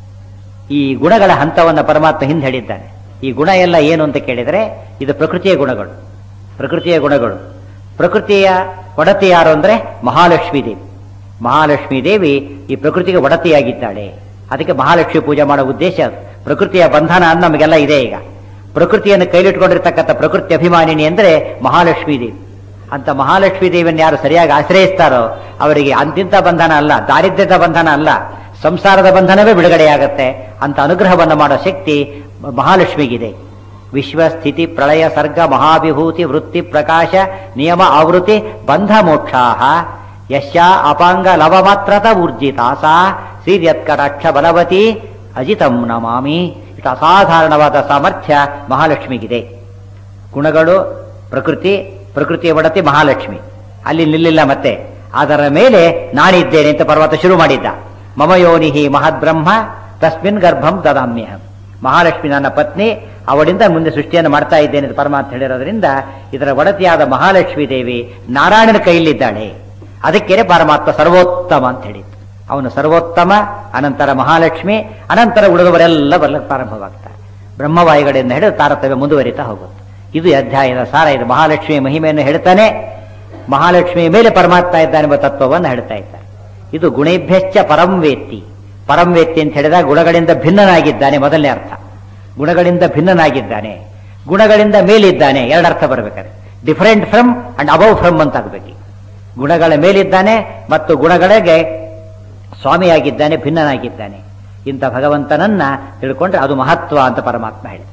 ಈ ಗುಣಗಳ ಹಂತವನ್ನ ಪರಮಾತ್ಮ ಹಿಂದೆ ಹೇಳಿದ್ದಾನೆ ಈ ಗುಣ ಎಲ್ಲ ಏನು ಅಂತ ಕೇಳಿದರೆ ಇದು ಪ್ರಕೃತಿಯ ಗುಣಗಳು ಪ್ರಕೃತಿಯ ಗುಣಗಳು ಪ್ರಕೃತಿಯ ಒಡತಿ ಯಾರು ಅಂದ್ರೆ ಮಹಾಲಕ್ಷ್ಮೀ ದೇವಿ ಮಹಾಲಕ್ಷ್ಮೀ ದೇವಿ ಈ ಪ್ರಕೃತಿಗೆ ಒಡತಿಯಾಗಿದ್ದಾಳೆ ಅದಕ್ಕೆ ಮಹಾಲಕ್ಷ್ಮಿ ಪೂಜೆ ಮಾಡೋ ಉದ್ದೇಶ ಅದು. ಪ್ರಕೃತಿಯ ಬಂಧನ ಅಂತ ನಮಗೆಲ್ಲ ಇದೆ ಈಗ ಪ್ರಕೃತಿಯನ್ನು ಕೈಲಿಟ್ಕೊಂಡಿರ್ತಕ್ಕಂಥ ಪ್ರಕೃತಿ ಅಭಿಮಾನಿನಿ ಅಂದ್ರೆ ಮಹಾಲಕ್ಷ್ಮೀ ದೇವಿ ಅಂತ ಮಹಾಲಕ್ಷ್ಮೀ ದೇವಿಯನ್ನು ಯಾರು ಸರಿಯಾಗಿ ಆಶ್ರಯಿಸ್ತಾರೋ ಅವರಿಗೆ ಅಂತಿಂತ ಬಂಧನ ಅಲ್ಲ ದಾರಿದ್ರ್ಯದ ಬಂಧನ ಅಲ್ಲ ಸಂಸಾರದ ಬಂಧನವೇ ಬಿಡುಗಡೆಯಾಗತ್ತೆ ಅಂತ ಅನುಗ್ರಹವನ್ನು ಮಾಡೋ ಶಕ್ತಿ ಮಹಾಲಕ್ಷ್ಮಿಗಿದೆ ವಿಶ್ವ ಸ್ಥಿತಿ ಪ್ರಳಯ ಸರ್ಗ ಮಹಾವಿಭೂತಿ ವೃತ್ತಿ ಪ್ರಕಾಶ ನಿಯಮ ಆವೃತ್ತಿ ಬಂಧ ಮೋಕ್ಷಾಹ ಯಶ ಅಪಾಂಗ ಲವ ಮಾತ್ರತ ಊರ್ಜಿತಾಸ ಶ್ರೀರ್ಯತ್ಕಟಾಕ್ಷ ಬಲವತಿ ಅಜಿತಂ ನಮಾಮಿ ಇಷ್ಟು ಅಸಾಧಾರಣವಾದ ಸಾಮರ್ಥ್ಯ ಮಹಾಲಕ್ಷ್ಮಿಗಿದೆ ಗುಣಗಳು ಪ್ರಕೃತಿ ಪ್ರಕೃತಿಯ ಒಡತಿ ಮಹಾಲಕ್ಷ್ಮಿ ಅಲ್ಲಿ ನಿಲ್ಲಿಲ್ಲ ಮತ್ತೆ ಅದರ ಮೇಲೆ ನಾನಿದ್ದೇನೆ ಅಂತ ಪರ್ವತ ಶುರು ಮಾಡಿದ್ದ ಮಮ ಯೋನಿಹಿ ಮಹದ್ಬ್ರಹ್ಮ ತಸ್ಮಿನ್ ಗರ್ಭಂ ದದಾಮ್ಯಹಂ ಮಹಾಲಕ್ಷ್ಮಿ ನನ್ನ ಪತ್ನಿ ಅವಳಿಂದ ಮುಂದೆ ಸೃಷ್ಟಿಯನ್ನು ಮಾಡ್ತಾ ಇದ್ದೇನೆ ಅಂತ ಪರಮಾತ್ಮ ಹೇಳಿರೋದ್ರಿಂದ ಇದರ ಒಡತಿಯಾದ ಮಹಾಲಕ್ಷ್ಮಿ ದೇವಿ ನಾರಾಯಣನ ಕೈಯಲ್ಲಿದ್ದಾಳೆ ಅದಕ್ಕೆ ಪರಮಾತ್ಮ ಸರ್ವೋತ್ತಮ ಅಂತ ಹೇಳಿದ್ದು ಅವನು ಸರ್ವೋತ್ತಮ ಅನಂತರ ಮಹಾಲಕ್ಷ್ಮಿ ಅನಂತರ ಉಳಿದವರೆಲ್ಲ ಬರ್ಲಕ್ಕೆ ಪ್ರಾರಂಭವಾಗ್ತಾರೆ ಬ್ರಹ್ಮವಾಯುಗಳಿಂದ ಹಿಡಿದು ತಾರತಮ್ಯ ಮುಂದುವರಿತಾ ಹೋಗುತ್ತೆ ಇದು ಈ ಅಧ್ಯಾಯದ ಸಾರ ಇದು ಮಹಾಲಕ್ಷ್ಮಿಯ ಮಹಿಮೆಯನ್ನು ಹೇಳ್ತಾನೆ ಮಹಾಲಕ್ಷ್ಮಿಯ ಮೇಲೆ ಪರಮಾತ್ಮ ಇದ್ದಾನೆ ಎಂಬ ತತ್ವವನ್ನು ಹೇಳ್ತಾ ಇದ್ದಾರೆ ಇದು ಗುಣೇಭ್ಯಶ್ಚ ಪರಂ ವೇತ್ತಿ ಪರಂ ವೇತ್ತಿ ಅಂತ ಹೇಳಿದಾಗ ಗುಣಗಳಿಂದ ಭಿನ್ನನಾಗಿದ್ದಾನೆ ಮೊದಲನೇ ಅರ್ಥ ಗುಣಗಳಿಂದ ಭಿನ್ನನಾಗಿದ್ದಾನೆ ಗುಣಗಳಿಂದ ಮೇಲಿದ್ದಾನೆ ಎರಡರ್ಥ ಬರಬೇಕಾದ್ರೆ different from and above from ಅಂತ ಆಗಬೇಕು ಗುಣಗಳ ಮೇಲಿದ್ದಾನೆ ಮತ್ತು ಗುಣಗಳಿಗೆ ಸ್ವಾಮಿಯಾಗಿದ್ದಾನೆ ಭಿನ್ನನಾಗಿದ್ದಾನೆ ಇಂಥ ಭಗವಂತನನ್ನ ತಿಳ್ಕೊಂಡ್ರೆ ಅದು ಮಹತ್ವ ಅಂತ ಪರಮಾತ್ಮ ಹೇಳಿದ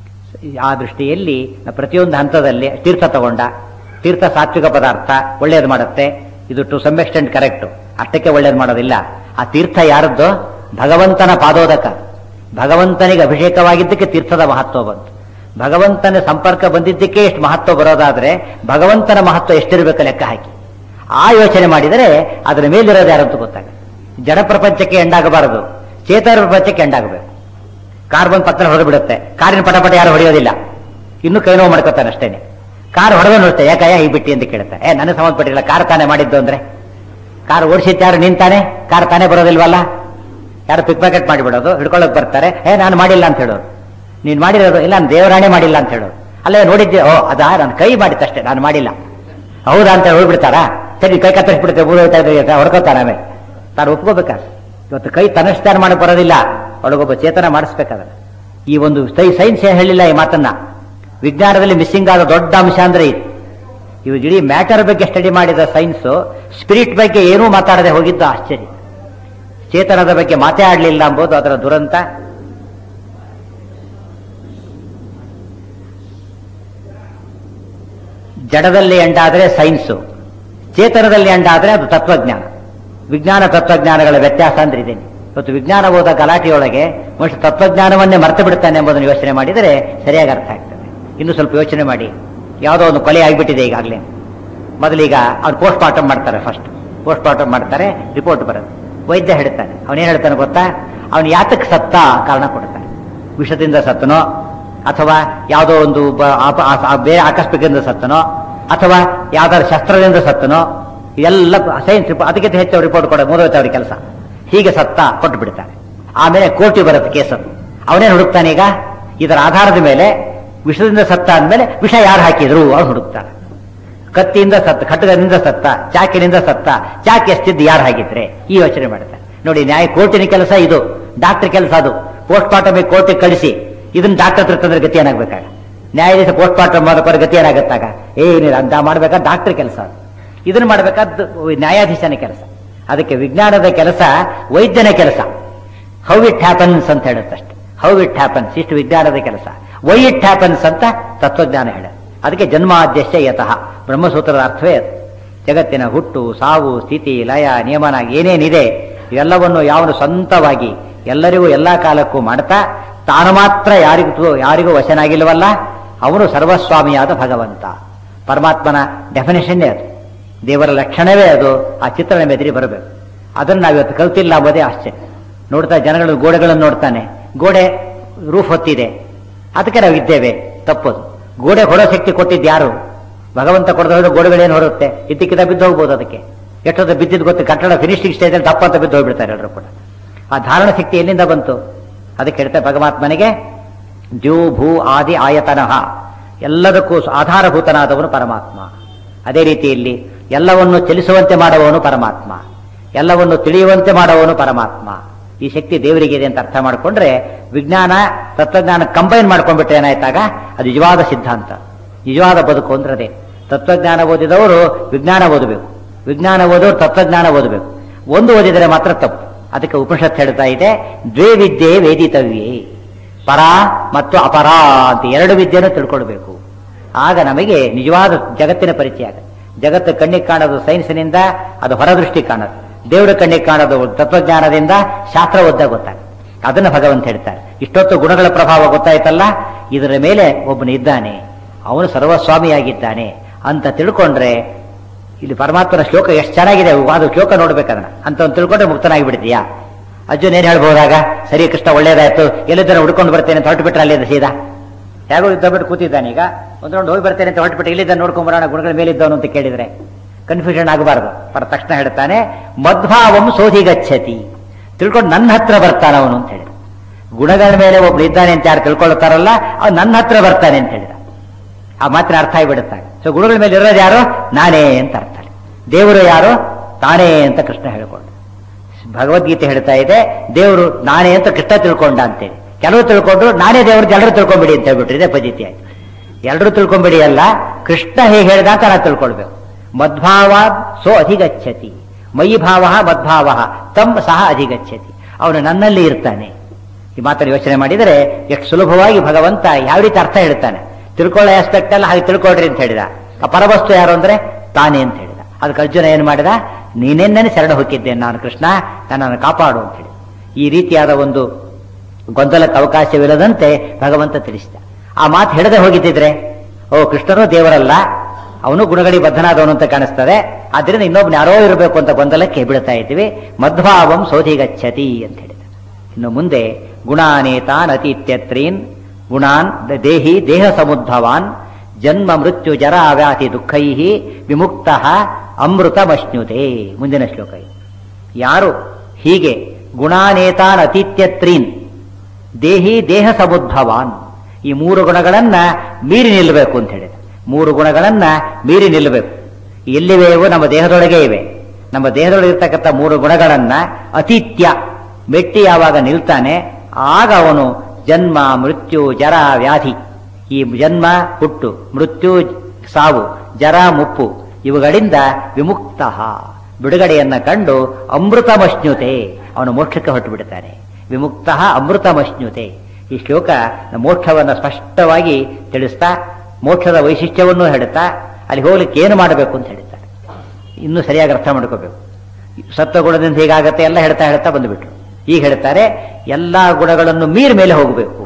ಆ ದೃಷ್ಟಿಯಲ್ಲಿ ನಾವು ಪ್ರತಿಯೊಂದು ಹಂತದಲ್ಲಿ ತೀರ್ಥ ತಗೊಂಡ ತೀರ್ಥ ಸಾತ್ವಿಕ ಪದಾರ್ಥ ಒಳ್ಳೇದು ಮಾಡುತ್ತೆ ಇದು ಟು ಸಮ್ ಎಕ್ಸ್ಟೆಂಟ್ ಕರೆಕ್ಟ್ ಅಷ್ಟಕ್ಕೆ ಒಳ್ಳೇದು ಮಾಡೋದಿಲ್ಲ ಆ ತೀರ್ಥ ಯಾರದ್ದು ಭಗವಂತನ ಪಾದೋದಕ ಭಗವಂತನಿಗೆ ಅಭಿಷೇಕವಾಗಿದ್ದಕ್ಕೆ ತೀರ್ಥದ ಮಹತ್ವ ಬಂತು ಭಗವಂತನ ಸಂಪರ್ಕ ಬಂದಿದ್ದಕ್ಕೆ ಎಷ್ಟು ಮಹತ್ವ ಬರೋದಾದ್ರೆ ಭಗವಂತನ ಮಹತ್ವ ಎಷ್ಟಿರಬೇಕು ಲೆಕ್ಕ ಹಾಕಿ ಆ ಯೋಚನೆ ಮಾಡಿದರೆ ಅದರ ಮೇಲಿರೋದು ಯಾರಂತ ಗೊತ್ತಾಗುತ್ತೆ ಜಡ ಪ್ರಪಂಚಕ್ಕೆ ಎಂಡಾಗಬಾರದು ಚೇತನ ಪ್ರಪಂಚಕ್ಕೆ ಎಂಡಾಗಬೇಕು ಕಾರ್ ಬಂದು ಪತ್ರ ಹೊಡೆದು ಬಿಡುತ್ತೆ ಕಾರಿನ ಪಟಪಟ ಯಾರು ಹೊಡೆಯೋದಿಲ್ಲ ಇನ್ನು ಕೈ ನೋವು ಮಾಡ್ಕೋತಾನೆ ಅಷ್ಟೇನೆ ಕಾರ್ ಹೊಡೆದು ನೋಡ್ತೆ ಯಾಕಯ್ಯ ಈ ಬಿಟ್ಟಿ ಅಂತ ಕೇಳ್ತಾರೆ ಏ ನನಗೆ ಸಂಬಂಧಪಟ್ಟಿಲ್ಲ ಕಾರ್ ತಾನೇ ಮಾಡಿದ್ದು ಅಂದ್ರೆ ಕಾರ್ ಓಡಿಸಿದ್ದು ಯಾರು ನೀನ್ ತಾನೆ ಕಾರ್ ತಾನೇ ಬರೋದಿಲ್ವಲ್ಲ ಯಾರು ಪಿಕ್ ಪ್ಯಾಕೆಟ್ ಮಾಡಿಬಿಡೋದು ಹಿಡ್ಕೊಳ್ಳೋಕೆ ಬರ್ತಾರೆ ಏ ನಾನು ಮಾಡಿಲ್ಲ ಅಂತ ಹೇಳೋದು ನೀನ್ ಮಾಡಿರೋದು ಇಲ್ಲ ನಾನು ದೇವರಾಣೆ ಮಾಡಿಲ್ಲ ಅಂತ ಹೇಳೋದು ಅಲ್ಲೇ ನೋಡಿದ್ದೆ ಓ ಅದಾ ನಾನು ಕೈ ಮಾಡಿತ್ತಷ್ಟೇ ನಾನು ಮಾಡಿಲ್ಲ ಹೌದಾ ಅಂತ ಹೋಗ್ಬಿಡ್ತಾರಾ ಸರಿ ಕೈ ಕತ್ತರಿಸ್ಬಿಡುತ್ತೆ ಊರು ಹೋಗ್ತಾ ಇದ್ರೆ ಹೊಡ್ಕೋತಾನೆ ಆಮೇಲೆ ತಾನು ಒಪ್ಕೋಬೇಕಾ ಇವತ್ತು ಕೈ ತನ್ನಷ್ಟಾರ ಮಾಡಕ್ ಬರೋದಿಲ್ಲ ಒಳಗೊಬ್ಬ ಚೇತನ ಮಾಡಿಸ್ಬೇಕಾದ್ರೆ ಈ ಒಂದು ಸೈ ಸೈನ್ಸ್ ಏನ್ ಹೇಳಿಲ್ಲ ಈ ಮಾತನ್ನ ವಿಜ್ಞಾನದಲ್ಲಿ ಮಿಸ್ಸಿಂಗ್ ಆದ ದೊಡ್ಡ ಅಂಶ ಅಂದ್ರೆ ಇದು ಇವು ಇಡೀ ಮ್ಯಾಟರ್ ಬಗ್ಗೆ ಸ್ಟಡಿ ಮಾಡಿದ ಸೈನ್ಸ್ ಸ್ಪಿರಿಟ್ ಬಗ್ಗೆ ಏನೂ ಮಾತಾಡದೆ ಹೋಗಿದ್ದು ಆಶ್ಚರ್ಯ ಚೇತನದ ಬಗ್ಗೆ ಮಾತೇ ಆಡಲಿಲ್ಲ ಎಂಬುದು ಅದರ ದುರಂತ ಜಡದಲ್ಲಿ ಎಂಡಾದ್ರೆ ಸೈನ್ಸು ಚೇತನದಲ್ಲಿ ಎಂಡಾದ್ರೆ ಅದು ತತ್ವಜ್ಞಾನ ವಿಜ್ಞಾನ ತತ್ವಜ್ಞಾನಗಳ ವ್ಯತ್ಯಾಸ ಅಂದ್ರೆ ಇದೆ ಇವತ್ತು ವಿಜ್ಞಾನ ಓದ ಗಲಾಟೆಯೊಳಗೆ ಮನುಷ್ಯ ತತ್ವಜ್ಞಾನವನ್ನೇ ಮರೆತು ಬಿಡ್ತಾನೆ ಎಂಬುದನ್ನು ಯೋಚನೆ ಮಾಡಿದರೆ ಸರಿಯಾಗಿ ಅರ್ಥ ಆಗ್ತದೆ ಇನ್ನು ಸ್ವಲ್ಪ ಯೋಚನೆ ಮಾಡಿ ಯಾವುದೋ ಒಂದು ಕೊಲೆ ಆಗಿಬಿಟ್ಟಿದೆ ಈಗಾಗಲೇ ಮೊದಲೀಗ ಅವ್ರು ಪೋಸ್ಟ್ ಮಾರ್ಟಮ್ ಮಾಡ್ತಾರೆ ಫಸ್ಟ್ ಪೋಸ್ಟ್ ಮಾರ್ಟಮ್ ಮಾಡ್ತಾರೆ ರಿಪೋರ್ಟ್ ಬರುತ್ತೆ ವೈದ್ಯ ಹೇಳ್ತಾನೆ ಅವನೇನು ಹೇಳ್ತಾನೆ ಗೊತ್ತಾ ಅವನು ಯಾತಕ್ಕೆ ಸತ್ತ ಕಾರಣ ಕೊಡ್ತಾನೆ ವಿಷದಿಂದ ಸತ್ತನೋ ಅಥವಾ ಯಾವುದೋ ಒಂದು ಬ- ಆಪ- ಆ- ಆ- ಬೇರೆ ಆಕಸ್ಮಿಕದಿಂದ ಸತ್ತನೋ ಅಥವಾ ಯಾವ್ದಾದ್ರು ಶಸ್ತ್ರದಿಂದ ಸತ್ತನೋ ಎಲ್ಲ ಸೈನ್ಸ್ ಅದಕ್ಕಿಂತ ಹೆಚ್ಚು ರಿಪೋರ್ಟ್ ಕೊಡೋ ಮುಗಿದೋಯ್ತು ಅವ್ರಿಗೆ ಕೆಲಸ ಹೀಗೆ ಸತ್ತ ಕೊಟ್ಟು ಬಿಡ್ತಾನೆ ಆಮೇಲೆ ಕೋರ್ಟಿಗೆ ಬರುತ್ತೆ ಕೇಸನ್ನು ಅವನೇನು ಹುಡುಕ್ತಾನೆ ಈಗ ಇದರ ಆಧಾರದ ಮೇಲೆ ವಿಷದಿಂದ ಸತ್ತ ಅಂದಮೇಲೆ ವಿಷ ಯಾರು ಹಾಕಿದ್ರು ಅವ್ನು ಹುಡುಕ್ತಾನೆ ಕತ್ತಿಯಿಂದ ಸತ್ತ ಖಡ್ಗದಿಂದ ಸತ್ತ ಚಾಕಿನಿಂದ ಸತ್ತ ಚಾಕಿ ಎಷ್ಟಿದ್ದು ಯಾರು ಹಾಕಿದ್ರೆ ಈ ಯೋಚನೆ ಮಾಡ್ತಾರೆ ನೋಡಿ ನ್ಯಾಯ ಕೋರ್ಟಿನ ಕೆಲಸ ಇದು ಡಾಕ್ಟರ್ ಕೆಲಸ ಅದು ಪೋಸ್ಟ್ ಮಾರ್ಟಮ್ ಕೋರ್ಟಿಗೆ ಕಳಿಸಿ ಇದನ್ನ ಡಾಕ್ಟರ್ ಹತ್ರ ತಂದ್ರೆ ಗತಿ ಏನಾಗ್ಬೇಕಾಗ ನ್ಯಾಯಾಧೀಶ ಪೋಸ್ಟ್ ಮಾರ್ಟಮ್ ಮಾಡೋಕ್ಕೋರ ಗತಿ ಏನಾಗತ್ತಾಗ ಏನಿಲ್ಲ ಅಂತ ಮಾಡ್ಬೇಕಾದ ಡಾಕ್ಟರ್ ಕೆಲಸ ಅದು ಇದನ್ನ ಮಾಡ್ಬೇಕಾದ ನ್ಯಾಯಾಧೀಶನ ಕೆಲಸ ಅದಕ್ಕೆ ವಿಜ್ಞಾನದ ಕೆಲಸ ವೈದ್ಯನ ಕೆಲಸ ಹೌ ಇಟ್ ಹ್ಯಾಪನ್ಸ್ ಅಂತ ಹೇಳುತ್ತಷ್ಟೆ ಹೌ ಇಟ್ ಹ್ಯಾಪನ್ಸ್ ಇಷ್ಟು ವಿಜ್ಞಾನದ ಕೆಲಸ ವೈ ಇಟ್ ಹ್ಯಾಪನ್ಸ್ ಅಂತ ತತ್ವಜ್ಞಾನ ಹೇಳ ಅದಕ್ಕೆ ಜನ್ಮಾದ್ಯಶ್ಯ ಯತಃ ಬ್ರಹ್ಮಸೂತ್ರದ ಅರ್ಥವೇ ಅದು ಜಗತ್ತಿನ ಹುಟ್ಟು ಸಾವು ಸ್ಥಿತಿ ಲಯ ನಿಯಮನ ಏನೇನಿದೆ ಇವೆಲ್ಲವನ್ನು ಯಾವನು ಸ್ವಂತವಾಗಿ ಎಲ್ಲರಿಗೂ ಎಲ್ಲಾ ಕಾಲಕ್ಕೂ ಮಾಡ್ತಾ ತಾನು ಮಾತ್ರ ಯಾರಿಗೂ ಯಾರಿಗೂ ವಶನಾಗಿಲ್ವಲ್ಲ ಅವನು ಸರ್ವಸ್ವಾಮಿಯಾದ ಭಗವಂತ ಪರಮಾತ್ಮನ ಡೆಫಿನೇಷನ್ನೇ ಅದು ದೇವರ ಲಕ್ಷಣವೇ ಅದು ಆ ಚಿತ್ರಣ ಮೆದುರಿ ಬರಬೇಕು ಅದನ್ನು ನಾವಿವತ್ತು ಕಲ್ತಿಲ್ಲ ಎಂಬುದೇ ಆಶ್ಚರ್ಯ ನೋಡ್ತಾ ಜನಗಳು ಗೋಡೆಗಳನ್ನು ನೋಡ್ತಾನೆ ಗೋಡೆ ರೂಫ್ ಹೊತ್ತಿದೆ ಅದಕ್ಕೆ ನಾವು ಇದ್ದೇವೆ ತಪ್ಪದು ಗೋಡೆ ಹೊಡೋ ಶಕ್ತಿ ಕೊಟ್ಟಿದ್ದು ಯಾರು ಭಗವಂತ ಕೊಡದ ಗೋಡೆಗಳೇನು ಹೊರುತ್ತೆ ಇದ್ದಕ್ಕಿದ್ದ ಬಿದ್ದು ಹೋಗ್ಬೋದು ಅದಕ್ಕೆ ಎಷ್ಟೊತ್ತು ಬಿದ್ದಿದ್ದು ಗೊತ್ತು ಕಟ್ಟಡ ಫಿನಿಶಿಂಗ್ ಸ್ಟೇಜ್ ಅಲ್ಲಿ ದಪ್ಪ ಅಂತ ಬಿದ್ದು ಹೋಗ್ಬಿಡ್ತಾರೆ ಎಲ್ಲರೂ ಕೂಡ ಆ ಧಾರಣ ಶಕ್ತಿ ಎಲ್ಲಿಂದ ಬಂತು ಅದಕ್ಕೆ ಹೇಳ್ತಾರೆ ಪರಮಾತ್ಮನಿಗೆ ದ್ಯೂ ಭೂ ಆದಿ ಆಯತನಃ ಎಲ್ಲದಕ್ಕೂ ಆಧಾರಭೂತನಾದವನು ಪರಮಾತ್ಮ ಅದೇ ರೀತಿಯಲ್ಲಿ ಎಲ್ಲವನ್ನು ಚಲಿಸುವಂತೆ ಮಾಡುವವನು ಪರಮಾತ್ಮ ಎಲ್ಲವನ್ನು ತಿಳಿಯುವಂತೆ ಮಾಡುವವನು ಪರಮಾತ್ಮ ಈ ಶಕ್ತಿ ದೇವರಿಗಿದೆ ಅಂತ ಅರ್ಥ ಮಾಡಿಕೊಂಡ್ರೆ ವಿಜ್ಞಾನ ತತ್ವಜ್ಞಾನ ಕಂಬೈನ್ ಮಾಡ್ಕೊಂಡ್ಬಿಟ್ರೆ ಏನಾಯ್ತಾಗ ಅದು ನಿಜವಾದ ಸಿದ್ಧಾಂತ ನಿಜವಾದ ಬದುಕು ಅಂದ್ರದೇ ತತ್ವಜ್ಞಾನ ಓದಿದವರು ವಿಜ್ಞಾನ ಓದಬೇಕು ವಿಜ್ಞಾನ ಓದೋರು ತತ್ವಜ್ಞಾನ ಓದಬೇಕು ಒಂದು ಓದಿದರೆ ಮಾತ್ರ ತಪ್ಪು ಅದಕ್ಕೆ ಉಪನಿಷತ್ ಹೇಳ್ತಾ ಇದೆ ದ್ವೇ ವಿದ್ಯೆ ವೇದಿತವ್ಯೇ ಪರ ಮತ್ತು ಅಪರ ಅಂತ ಎರಡು ವಿದ್ಯೆಯನ್ನು ತಿಳ್ಕೊಳ್ಬೇಕು ಆಗ ನಮಗೆ ನಿಜವಾದ ಜಗತ್ತಿನ ಪರಿಚಯ ಆಗುತ್ತೆ ಜಗತ್ತು ಕಣ್ಣಿಗೆ ಕಾಣೋದು ಸೈನ್ಸ್ನಿಂದ ಅದು ಹೊರದೃಷ್ಟಿ ಕಾಣೋದು ದೇವರ ಕಣ್ಣಿಗೆ ಕಾಣೋದು ತತ್ವಜ್ಞಾನದಿಂದ ಶಾಸ್ತ್ರ ಓದ್ದಾಗ ಗೊತ್ತಾಗುತ್ತೆ ಅದನ್ನು ಭಗವಂತ ಹೇಳ್ತಾರೆ ಇಷ್ಟೊತ್ತು ಗುಣಗಳ ಪ್ರಭಾವ ಗೊತ್ತಾಯ್ತಲ್ಲ ಇದರ ಮೇಲೆ ಒಬ್ಬನು ಇದ್ದಾನೆ ಅವನು ಸರ್ವಸ್ವಾಮಿಯಾಗಿದ್ದಾನೆ ಅಂತ ತಿಳ್ಕೊಂಡ್ರೆ ಇಲ್ಲಿ ಪರಮಾತ್ಮನ ಶ್ಲೋಕ ಎಷ್ಟು ಚೆನ್ನಾಗಿದೆ ಅದು ಶ್ಲೋಕ ನೋಡ್ಬೇಕದನ್ನ ಅಂತ ಒಂದು ತಿಳ್ಕೊಂಡ್ರೆ ಮುಕ್ತನಾಗಿ ಬಿಡ್ತೀಯಾ ಅರ್ಜುನ್ ಏನ್ ಹೇಳ್ಬೋದಾಗ ಸರಿ ಕೃಷ್ಣ ಒಳ್ಳೇದಾಯ್ತು ಎಲ್ಲಿದ್ದಾನೆ ಹುಡ್ಕೊಂಡು ಬರ್ತೇನೆ ಅಂತ ಹೊರಟು ಬಿಟ್ರೆ ಅಲ್ಲಿಂದ ಸೀದಾ ಹೇಗೋ ಇದ್ದ ಬಿಟ್ಟು ಕೂತಿದ್ದಾನೆ ಈಗ ಒಂದು ರೌಂಡ್ ಹೋಗಿ ಬರ್ತೇನೆ ಅಂತ ಹೊರಟುಬಿಟ್ಟು ಇಲ್ಲಿದ್ದ ನೋಡ್ಕೊಂಡ್ ಬರೋಣ ಗುಣಗಳ ಮೇಲಿದ್ದವನು ಅಂತ ಕೇಳಿದ್ರೆ ಕನ್ಫ್ಯೂಷನ್ ಆಗಬಾರ್ದು ಪರ ತಕ್ಷಣ ಹೇಳ್ತಾನೆ ಮಧ್ವಾವಂ ಸೋಧಿಗಚ್ಚತಿ ತಿಳ್ಕೊಂಡು ನನ್ನ ಹತ್ರ ಬರ್ತಾನ ಅವನು ಅಂತ ಹೇಳಿದ ಗುಣಗಳ ಮೇಲೆ ಒಬ್ರು ಇದ್ದಾನೆ ಅಂತ ಯಾರು ತಿಳ್ಕೊಳ್ತಾರಲ್ಲ ಅವ್ನು ನನ್ನ ಹತ್ರ ಬರ್ತಾನೆ ಅಂತ ಹೇಳಿದ ಆ ಮಾತ್ರ ಅರ್ಥ ಆಗಿಬಿಡುತ್ತಾನೆ ಸೊ ಗುಣಗಳ ಮೇಲೆ ಇರೋದು ಯಾರು ನಾನೇ ಅಂತ ಅರ್ಥ ದೇವರು ಯಾರು ತಾನೇ ಅಂತ ಕೃಷ್ಣ ಹೇಳಿಕೊಂಡ ಭಗವದ್ಗೀತೆ ಹೇಳ್ತಾ ಇದೆ ದೇವರು ನಾನೇ ಅಂತ ಕೃಷ್ಣ ತಿಳ್ಕೊಂಡ ಅಂತೇಳಿ ಕೆಲವರು ತಿಳ್ಕೊಂಡ್ರು ನಾನೇ ದೇವರು ಎಲ್ಲರೂ ತಿಳ್ಕೊಂಬಿಡಿ ಅಂತ ಹೇಳ್ಬಿಟ್ರು ಇದೇ ಪದ್ಧತಿ ಆಯ್ತು ಎಲ್ಲರೂ ತಿಳ್ಕೊಂಬಿಡಿ ಅಲ್ಲ ಕೃಷ್ಣ ಹೇಗೆ ಹೇಳಿದ ಅಂತ ನಾವು ತಿಳ್ಕೊಳ್ಬೇಕು ಮದ್ಭಾವ ಸೋ ಅಧಿಗಚ್ಚತಿ ಮಯಿ ಭಾವ ಮದ್ಭಾವ ತಮ್ಮ ಸಹ ಅಧಿಗಚ್ಚತಿ ಅವನು ನನ್ನಲ್ಲಿ ಇರ್ತಾನೆ ಈ ಮಾತನ್ನು ಯೋಚನೆ ಮಾಡಿದರೆ ಎಷ್ಟು ಸುಲಭವಾಗಿ ಭಗವಂತ ಯಾವ ರೀತಿ ಅರ್ಥ ಹೇಳ್ತಾನೆ ತಿಳ್ಕೊಳ್ಳೋ ಆಸ್ಪೆಕ್ಟ್ ಎಲ್ಲ ಹಾಗೆ ತಿಳ್ಕೊಳ್ರಿ ಅಂತ ಹೇಳಿದ ಆ ಪರವಸ್ತು ಯಾರು ಅಂದ್ರೆ ತಾನೇ ಅಂತ ಹೇಳಿದ ಅದಕ್ಕೆ ಅರ್ಜುನ ಏನು ಮಾಡಿದ ನೀನೆನ್ನೇ ಶರಣ ಹೊಕ್ಕಿದ್ದೇನೆ ನಾನು ಕೃಷ್ಣ ನನ್ನನ್ನು ಕಾಪಾಡು ಅಂತ ಹೇಳಿ ಈ ರೀತಿಯಾದ ಒಂದು ಗೊಂದಲಕ್ಕೆ ಅವಕಾಶವಿಲ್ಲದಂತೆ ಭಗವಂತ ತಿಳಿಸಿದ ಆ ಮಾತು ಹೇಳದೆ ಹೋಗಿದ್ದಿದ್ರೆ ಓ ಕೃಷ್ಣನು ದೇವರಲ್ಲ ಅವನು ಗುಣಗಳಿ ಬದ್ಧನಾದವನು ಅಂತ ಕಾಣಿಸ್ತದೆ ಆದ್ರಿಂದ ಇನ್ನೊಬ್ನ ಯಾರೋ ಇರಬೇಕು ಅಂತ ಗೊಂದಲಕ್ಕೆ ಬೀಳ್ತಾ ಇದ್ದೀವಿ ಮಧ್ವಾವಂ ಸೋಧಿಗಚ್ಚತಿ ಅಂತ ಹೇಳಿದ ಇನ್ನು ಮುಂದೆ ಗುಣಾನೇತಾನ್ ಅತೀತ್ಯತ್ರೀನ್ ಗುಣಾನ್ ದೇಹಿ ದೇಹ ಸಮುದ್ಭವಾನ್ ಜನ್ಮ ಮೃತ್ಯು ಜರ ವ್ಯಾಧಿ ದುಃಖೈ ವಿಮುಕ್ತ ಅಮೃತಮಶ್ನುತೆ ಮುಂದಿನ ಶ್ಲೋಕ ಇದು. ಯಾರು ಹೀಗೆ ಗುಣಾನೇತಾನ್ ಅತೀತ್ಯತ್ರೀನ್ ದೇಹಿ ದೇಹ ಸಮುದ್ಭವಾನ್ ಈ ಮೂರು ಗುಣಗಳನ್ನ ಮೀರಿ ನಿಲ್ಲಬೇಕು ಅಂತ ಹೇಳಿದ ಮೂರು ಗುಣಗಳನ್ನ ಮೀರಿ ನಿಲ್ಲಬೇಕು ಎಲ್ಲಿವೆಯೋ ನಮ್ಮ ದೇಹದೊಳಗೆ ಇವೆ ನಮ್ಮ ದೇಹದೊಳಗೆ ಇರ್ತಕ್ಕಂಥ ಮೂರು ಗುಣಗಳನ್ನ ಅತಿಥ್ಯ ಮೆಟ್ಟಿ ಯಾವಾಗ ನಿಲ್ತಾನೆ ಆಗ ಅವನು ಜನ್ಮ ಮೃತ್ಯು ಜರ ವ್ಯಾಧಿ ಈ ಜನ್ಮ ಹುಟ್ಟು ಮೃತ್ಯು ಸಾವು ಜರ ಮುಪ್ಪು ಇವುಗಳಿಂದ ವಿಮುಕ್ತ ಬಿಡುಗಡೆಯನ್ನ ಕಂಡು ಅಮೃತಮಶ್ನುತೆ ಅವನು ಮೋಕ್ಷಕ್ಕೆ ಹೊರಟು ಬಿಡುತ್ತಾನೆ ವಿಮುಕ್ತ ಅಮೃತಮಶ್ನುತೆ ಈ ಶ್ಲೋಕ ಮೋಕ್ಷವನ್ನು ಸ್ಪಷ್ಟವಾಗಿ ತಿಳಿಸ್ತಾ ಮೋಕ್ಷದ ವೈಶಿಷ್ಟ್ಯವನ್ನು ಹೇಳುತ್ತಾ ಅಲ್ಲಿ ಹೋಗ್ಲಿಕ್ಕೆ ಏನು ಮಾಡಬೇಕು ಅಂತ ಹೇಳ್ತಾರೆ ಇನ್ನೂ ಸರಿಯಾಗಿ ಅರ್ಥ ಮಾಡ್ಕೋಬೇಕು ಸತ್ವಗುಣದಿಂದ ಹೀಗಾಗತ್ತೆ ಎಲ್ಲ ಹೇಳ್ತಾ ಹೇಳ್ತಾ ಬಂದುಬಿಟ್ರು ಈಗ ಹೇಳ್ತಾರೆ ಎಲ್ಲಾ ಗುಣಗಳನ್ನು ಮೀರಿ ಮೇಲೆ ಹೋಗಬೇಕು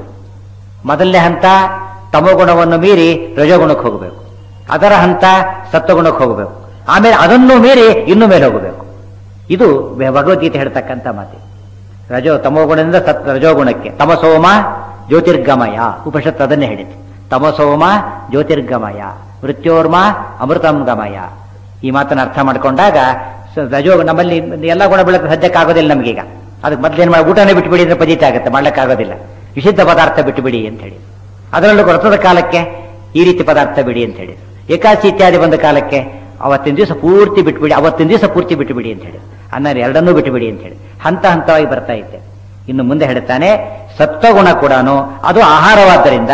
ಮೊದಲನೇ ಹಂತ ತಮೋಗುಣವನ್ನು ಮೀರಿ ರಜೋಗುಣಕ್ಕೆ ಹೋಗಬೇಕು ಅದರ ಹಂತ ಸತ್ವಗುಣಕ್ಕೆ ಹೋಗಬೇಕು ಆಮೇಲೆ ಅದನ್ನು ಮೀರಿ ಇನ್ನೂ ಮೇಲೆ ಹೋಗಬೇಕು ಇದು ಭಗವದ್ಗೀತೆ ಹೇಳ್ತಕ್ಕಂಥ ಮಾತು ರಜೋ ತಮೋಗುಣದಿಂದ ಸತ್ ರಜೋಗುಣಕ್ಕೆ ತಮಸೋಮ ಜ್ಯೋತಿರ್ಗಮಯ ಉಪನಿಷತ್ತು ಅದನ್ನೇ ಹೇಳಿತು ತಮಸೋಮ ಜ್ಯೋತಿರ್ಗಮಯ ಮೃತ್ಯೋರ್ಮ ಅಮೃತಂ ಗಮಯ ಈ ಮಾತನ್ನು ಅರ್ಥ ಮಾಡ್ಕೊಂಡಾಗ ಸ- ರಜೋ ನಮ್ಮಲ್ಲಿ ಎಲ್ಲ ಗುಣ ಬೆಳಕು ಸದ್ಯಕ್ಕೆ ಆಗೋದಿಲ್ಲ ನಮಗೀಗ ಅದಕ್ಕೆ ಮೊದಲೇನು ಮಾಡಿ ಊಟನೇ ಬಿಟ್ಟುಬಿಡಿ ಅಂದ್ರೆ ಪದೀತ ಆಗುತ್ತೆ ಮಾಡ್ಲಿಕ್ಕಾಗೋದಿಲ್ಲ ವಿಶುದ್ಧ ಪದಾರ್ಥ ಬಿಟ್ಟುಬಿಡಿ ಅಂತ ಹೇಳಿ ಅದರಲ್ಲೂ ವ್ರತದ ಕಾಲಕ್ಕೆ ಈ ರೀತಿ ಪದಾರ್ಥ ಬಿಡಿ ಅಂತ ಹೇಳಿ ಏಕಾದಶಿ ಇತ್ಯಾದಿ ಬಂದ ಕಾಲಕ್ಕೆ ಅವತ್ತಿನ ದಿವಸ ಪೂರ್ತಿ ಬಿಟ್ಬಿಡಿ ಅವತ್ತಿನ ದಿವಸ ಪೂರ್ತಿ ಬಿಟ್ಟುಬಿಡಿ ಅಂತ ಹೇಳಿ ಅನ್ನ ಎರಡನ್ನೂ ಬಿಟ್ಟುಬಿಡಿ ಅಂತ ಹೇಳಿ ಹಂತ ಹಂತವಾಗಿ ಬರ್ತಾ ಇದ್ದೆ ಇನ್ನು ಮುಂದೆ ಹೇಳ್ತಾನೆ ಸತ್ವಗುಣ ಕೂಡ ಅದು ಆಹಾರವಾದ್ದರಿಂದ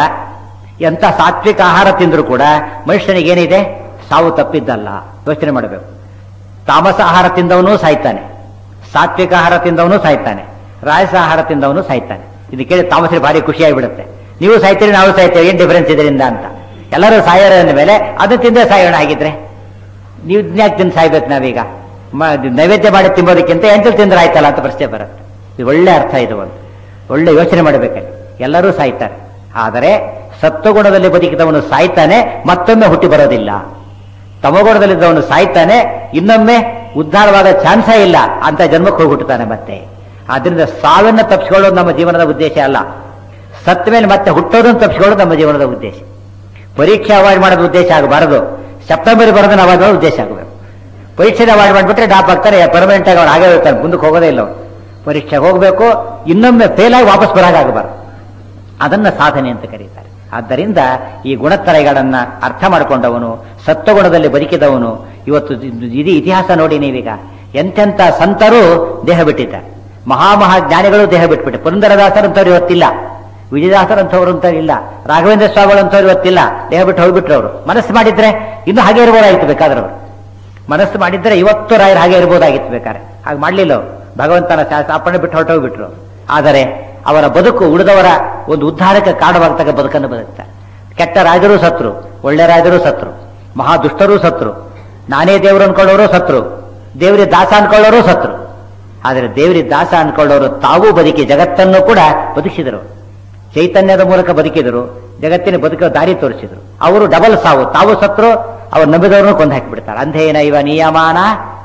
ಎಂತ ಸಾತ್ವಿಕ ಆಹಾರ ತಿಂದರೂ ಕೂಡ ಮನುಷ್ಯನಿಗೆ ಏನಿದೆ ಸಾವು ತಪ್ಪಿದ್ದಲ್ಲ ಯೋಚನೆ ಮಾಡಬೇಕು ತಾಮಸ ಆಹಾರ ತಿಂದವನು ಸಾಯ್ತಾನೆ ಸಾತ್ವಿಕ ಆಹಾರ ತಿಂದವನು ಸಾಯ್ತಾನೆ ರಾಯಸ ಆಹಾರ ತಿಂದವನು ಸಾಯ್ತಾನೆ ಇದು ಕೇಳಿ ತಾಮಸರಿಗೆ ಭಾರಿ ಖುಷಿಯಾಗಿಬಿಡುತ್ತೆ ನೀವು ಸಾಯ್ತೀರಿ ನಾವು ಸಾಯ್ತೇವೆ ಏನ್ ಡಿಫರೆನ್ಸ್ ಇದರಿಂದ ಅಂತ ಎಲ್ಲರೂ ಸಾಯೋರ ಅಂದ ಮೇಲೆ ಅದು ತಿಂದೇ ಸಾಯೋಣ ಆಗಿದ್ರೆ ನೀವು ಯಾಕೆ ತಿಂದು ಸಾಯ್ಬೇಕು ನಾವೀಗ ಮ- ಇದು ನೈವೇದ್ಯ ಮಾಡಿ ತಿಂಬೋದಕ್ಕಿಂತ ಎಂಟು ತಿಂದ್ರೆ ಆಯ್ತಲ್ಲ ಅಂತ ಪ್ರಶ್ನೆ ಬರುತ್ತೆ ಇದು ಒಳ್ಳೆ ಅರ್ಥ ಇದು ಒಂದು ಒಳ್ಳೆ ಯೋಚನೆ ಮಾಡಬೇಕಲ್ಲಿ ಎಲ್ಲರೂ ಸಾಯ್ತಾರೆ ಆದರೆ ಸತ್ವಗುಣದಲ್ಲಿ ಬದುಕಿದವನು ಸಾಯ್ತಾನೆ ಮತ್ತೊಮ್ಮೆ ಹುಟ್ಟಿ ಬರೋದಿಲ್ಲ ತಮಗುಣದಲ್ಲಿದ್ದವನು ಸಾಯ್ತಾನೆ ಇನ್ನೊಮ್ಮೆ ಉದ್ಧಾರವಾದ ಚಾನ್ಸೇ ಇಲ್ಲ ಅಂತ ಜನ್ಮಕ್ಕೆ ಹೋಗಿ ಹುಟ್ಟುತ್ತಾನೆ ಮತ್ತೆ ಆದ್ರಿಂದ ಸಾವಿನ ತಪ್ಪಿಸ್ಕೊಳ್ಳೋದು ನಮ್ಮ ಜೀವನದ ಉದ್ದೇಶ ಅಲ್ಲ ಸತ್ತ ಮೇಲೆ ಮತ್ತೆ ಹುಟ್ಟೋದನ್ನು ತಪ್ಪಿಸ್ಕೊಳ್ಳೋದು ನಮ್ಮ ಜೀವನದ ಉದ್ದೇಶ ಪರೀಕ್ಷೆ ಅವಾಯ್ಡ್ ಮಾಡೋದು ಉದ್ದೇಶ ಆಗಬಾರದು ಸೆಪ್ಟೆಂಬರ್ ಬರೋದನ್ನ ಅವಾಯ್ಡ್ ಮಾಡೋದು ಉದ್ದೇಶ ಆಗಬೇಕು ಪರೀಕ್ಷೆ ಅವಾಯ್ಡ್ ಮಾಡಿಬಿಟ್ರೆ ಡಾಪ್ ಆಗ್ತಾರೆ ಪರ್ಮನೆಂಟ್ ಆಗಿ ಅವ್ರು ಆಗೇ ಇರ್ತಾರೆ ಮುಂದಕ್ಕೆ ಹೋಗೋದೇ ಇಲ್ಲ ಅವ್ರು ಪರೀಕ್ಷೆಗೆ ಹೋಗಬೇಕು ಇನ್ನೊಮ್ಮೆ ಫೇಲ್ ಆಗಿ ವಾಪಸ್ ಬರಾಗಬಾರದು ಅದನ್ನ ಸಾಧನೆ ಅಂತ ಕರೀತಾರೆ ಆದ್ದರಿಂದ ಈ ಗುಣತ್ರಯಗಳನ್ನ ಅರ್ಥ ಮಾಡಿಕೊಂಡವನು ಸತ್ವಗುಣದಲ್ಲಿ ಬದುಕಿದವನು ಇವತ್ತು ಇದು ಇದು ಇತಿಹಾಸ ನೋಡಿ ನೀವೀಗ ಎಂತೆಂಥ ಸಂತರು ದೇಹ ಬಿಟ್ಟಿದ್ದಾರೆ ಮಹಾಮಹಾ ಜ್ಞಾನಿಗಳು ದೇಹ ಬಿಟ್ಬಿಟ್ಟೆ ಪುರಂದರದಾಸರಂತವ್ರು ಇವತ್ತಿಲ್ಲ ವಿಜಯದಾಸರಂಥವ್ರು ಅಂತ ಇಲ್ಲ ರಾಘವೇಂದ್ರ ಸ್ವಾಮಿಗಳಂತವ್ರು ಇವತ್ತಿಲ್ಲ ದೇಹ ಬಿಟ್ಟು ಹೋಗ್ಬಿಟ್ರು ಅವರು ಮನಸ್ಸು ಮಾಡಿದ್ರೆ ಇನ್ನು ಹಾಗೆ ಇರ್ಬೋದಾಗಿತ್ತು ಬೇಕಾದ್ರೆ ಅವರು ಮನಸ್ಸು ಮಾಡಿದ್ರೆ ಇವತ್ತು ರಾಯರು ಹಾಗೆ ಇರ್ಬೋದಾಗಿತ್ತು ಬೇಕಾದ್ರೆ ಹಾಗೆ ಮಾಡಲಿಲ್ಲ ಅವರು ಭಗವಂತನ ಶಾಸ್ತ್ರ ಅಪ್ಪಣೆ ಬಿಟ್ಟು ಹೊರಟೋಗ್ಬಿಟ್ರು ಆದರೆ ಅವರ ಬದುಕು ಉಳಿದವರ ಒಂದು ಉದ್ಧಾರಕ್ಕೆ ಕಾರಣವಾಗ್ತಕ್ಕ ಬದುಕನ್ನು ಬದುಕ್ತಾರೆ ಕೆಟ್ಟ ರಾಜರು ಸತ್ರು ಒಳ್ಳೆ ರಾಜರು ಸತ್ರು ಮಹಾ ದುಷ್ಟರೂ ಸತ್ರು ನಾನೇ ದೇವರು ಅನ್ಕೊಳ್ಳೋರು ಸತ್ರು ದೇವರಿ ದಾಸ ಅನ್ಕೊಳ್ಳೋರು ಸತ್ರು ಆದರೆ ದೇವರಿ ದಾಸ ಅನ್ಕೊಳ್ಳೋರು ತಾವೂ ಬದುಕಿ ಜಗತ್ತನ್ನು ಕೂಡ ಬದುಕಿಸಿದರು ಚೈತನ್ಯದ ಮೂಲಕ ಬದುಕಿದರು ಜಗತ್ತಿನ ಬದುಕೋ ದಾರಿ ತೋರಿಸಿದರು ಅವರು ಡಬಲ್ ಸಾವು ತಾವು ಸತ್ರು ಅವ್ರು ನಂಬಿದವ್ರನ್ನು ಕೊಂದು ಹಾಕಿಬಿಡ್ತಾರೆ ಅಂಧೇನ ಇವ ನಿಯಮಾನ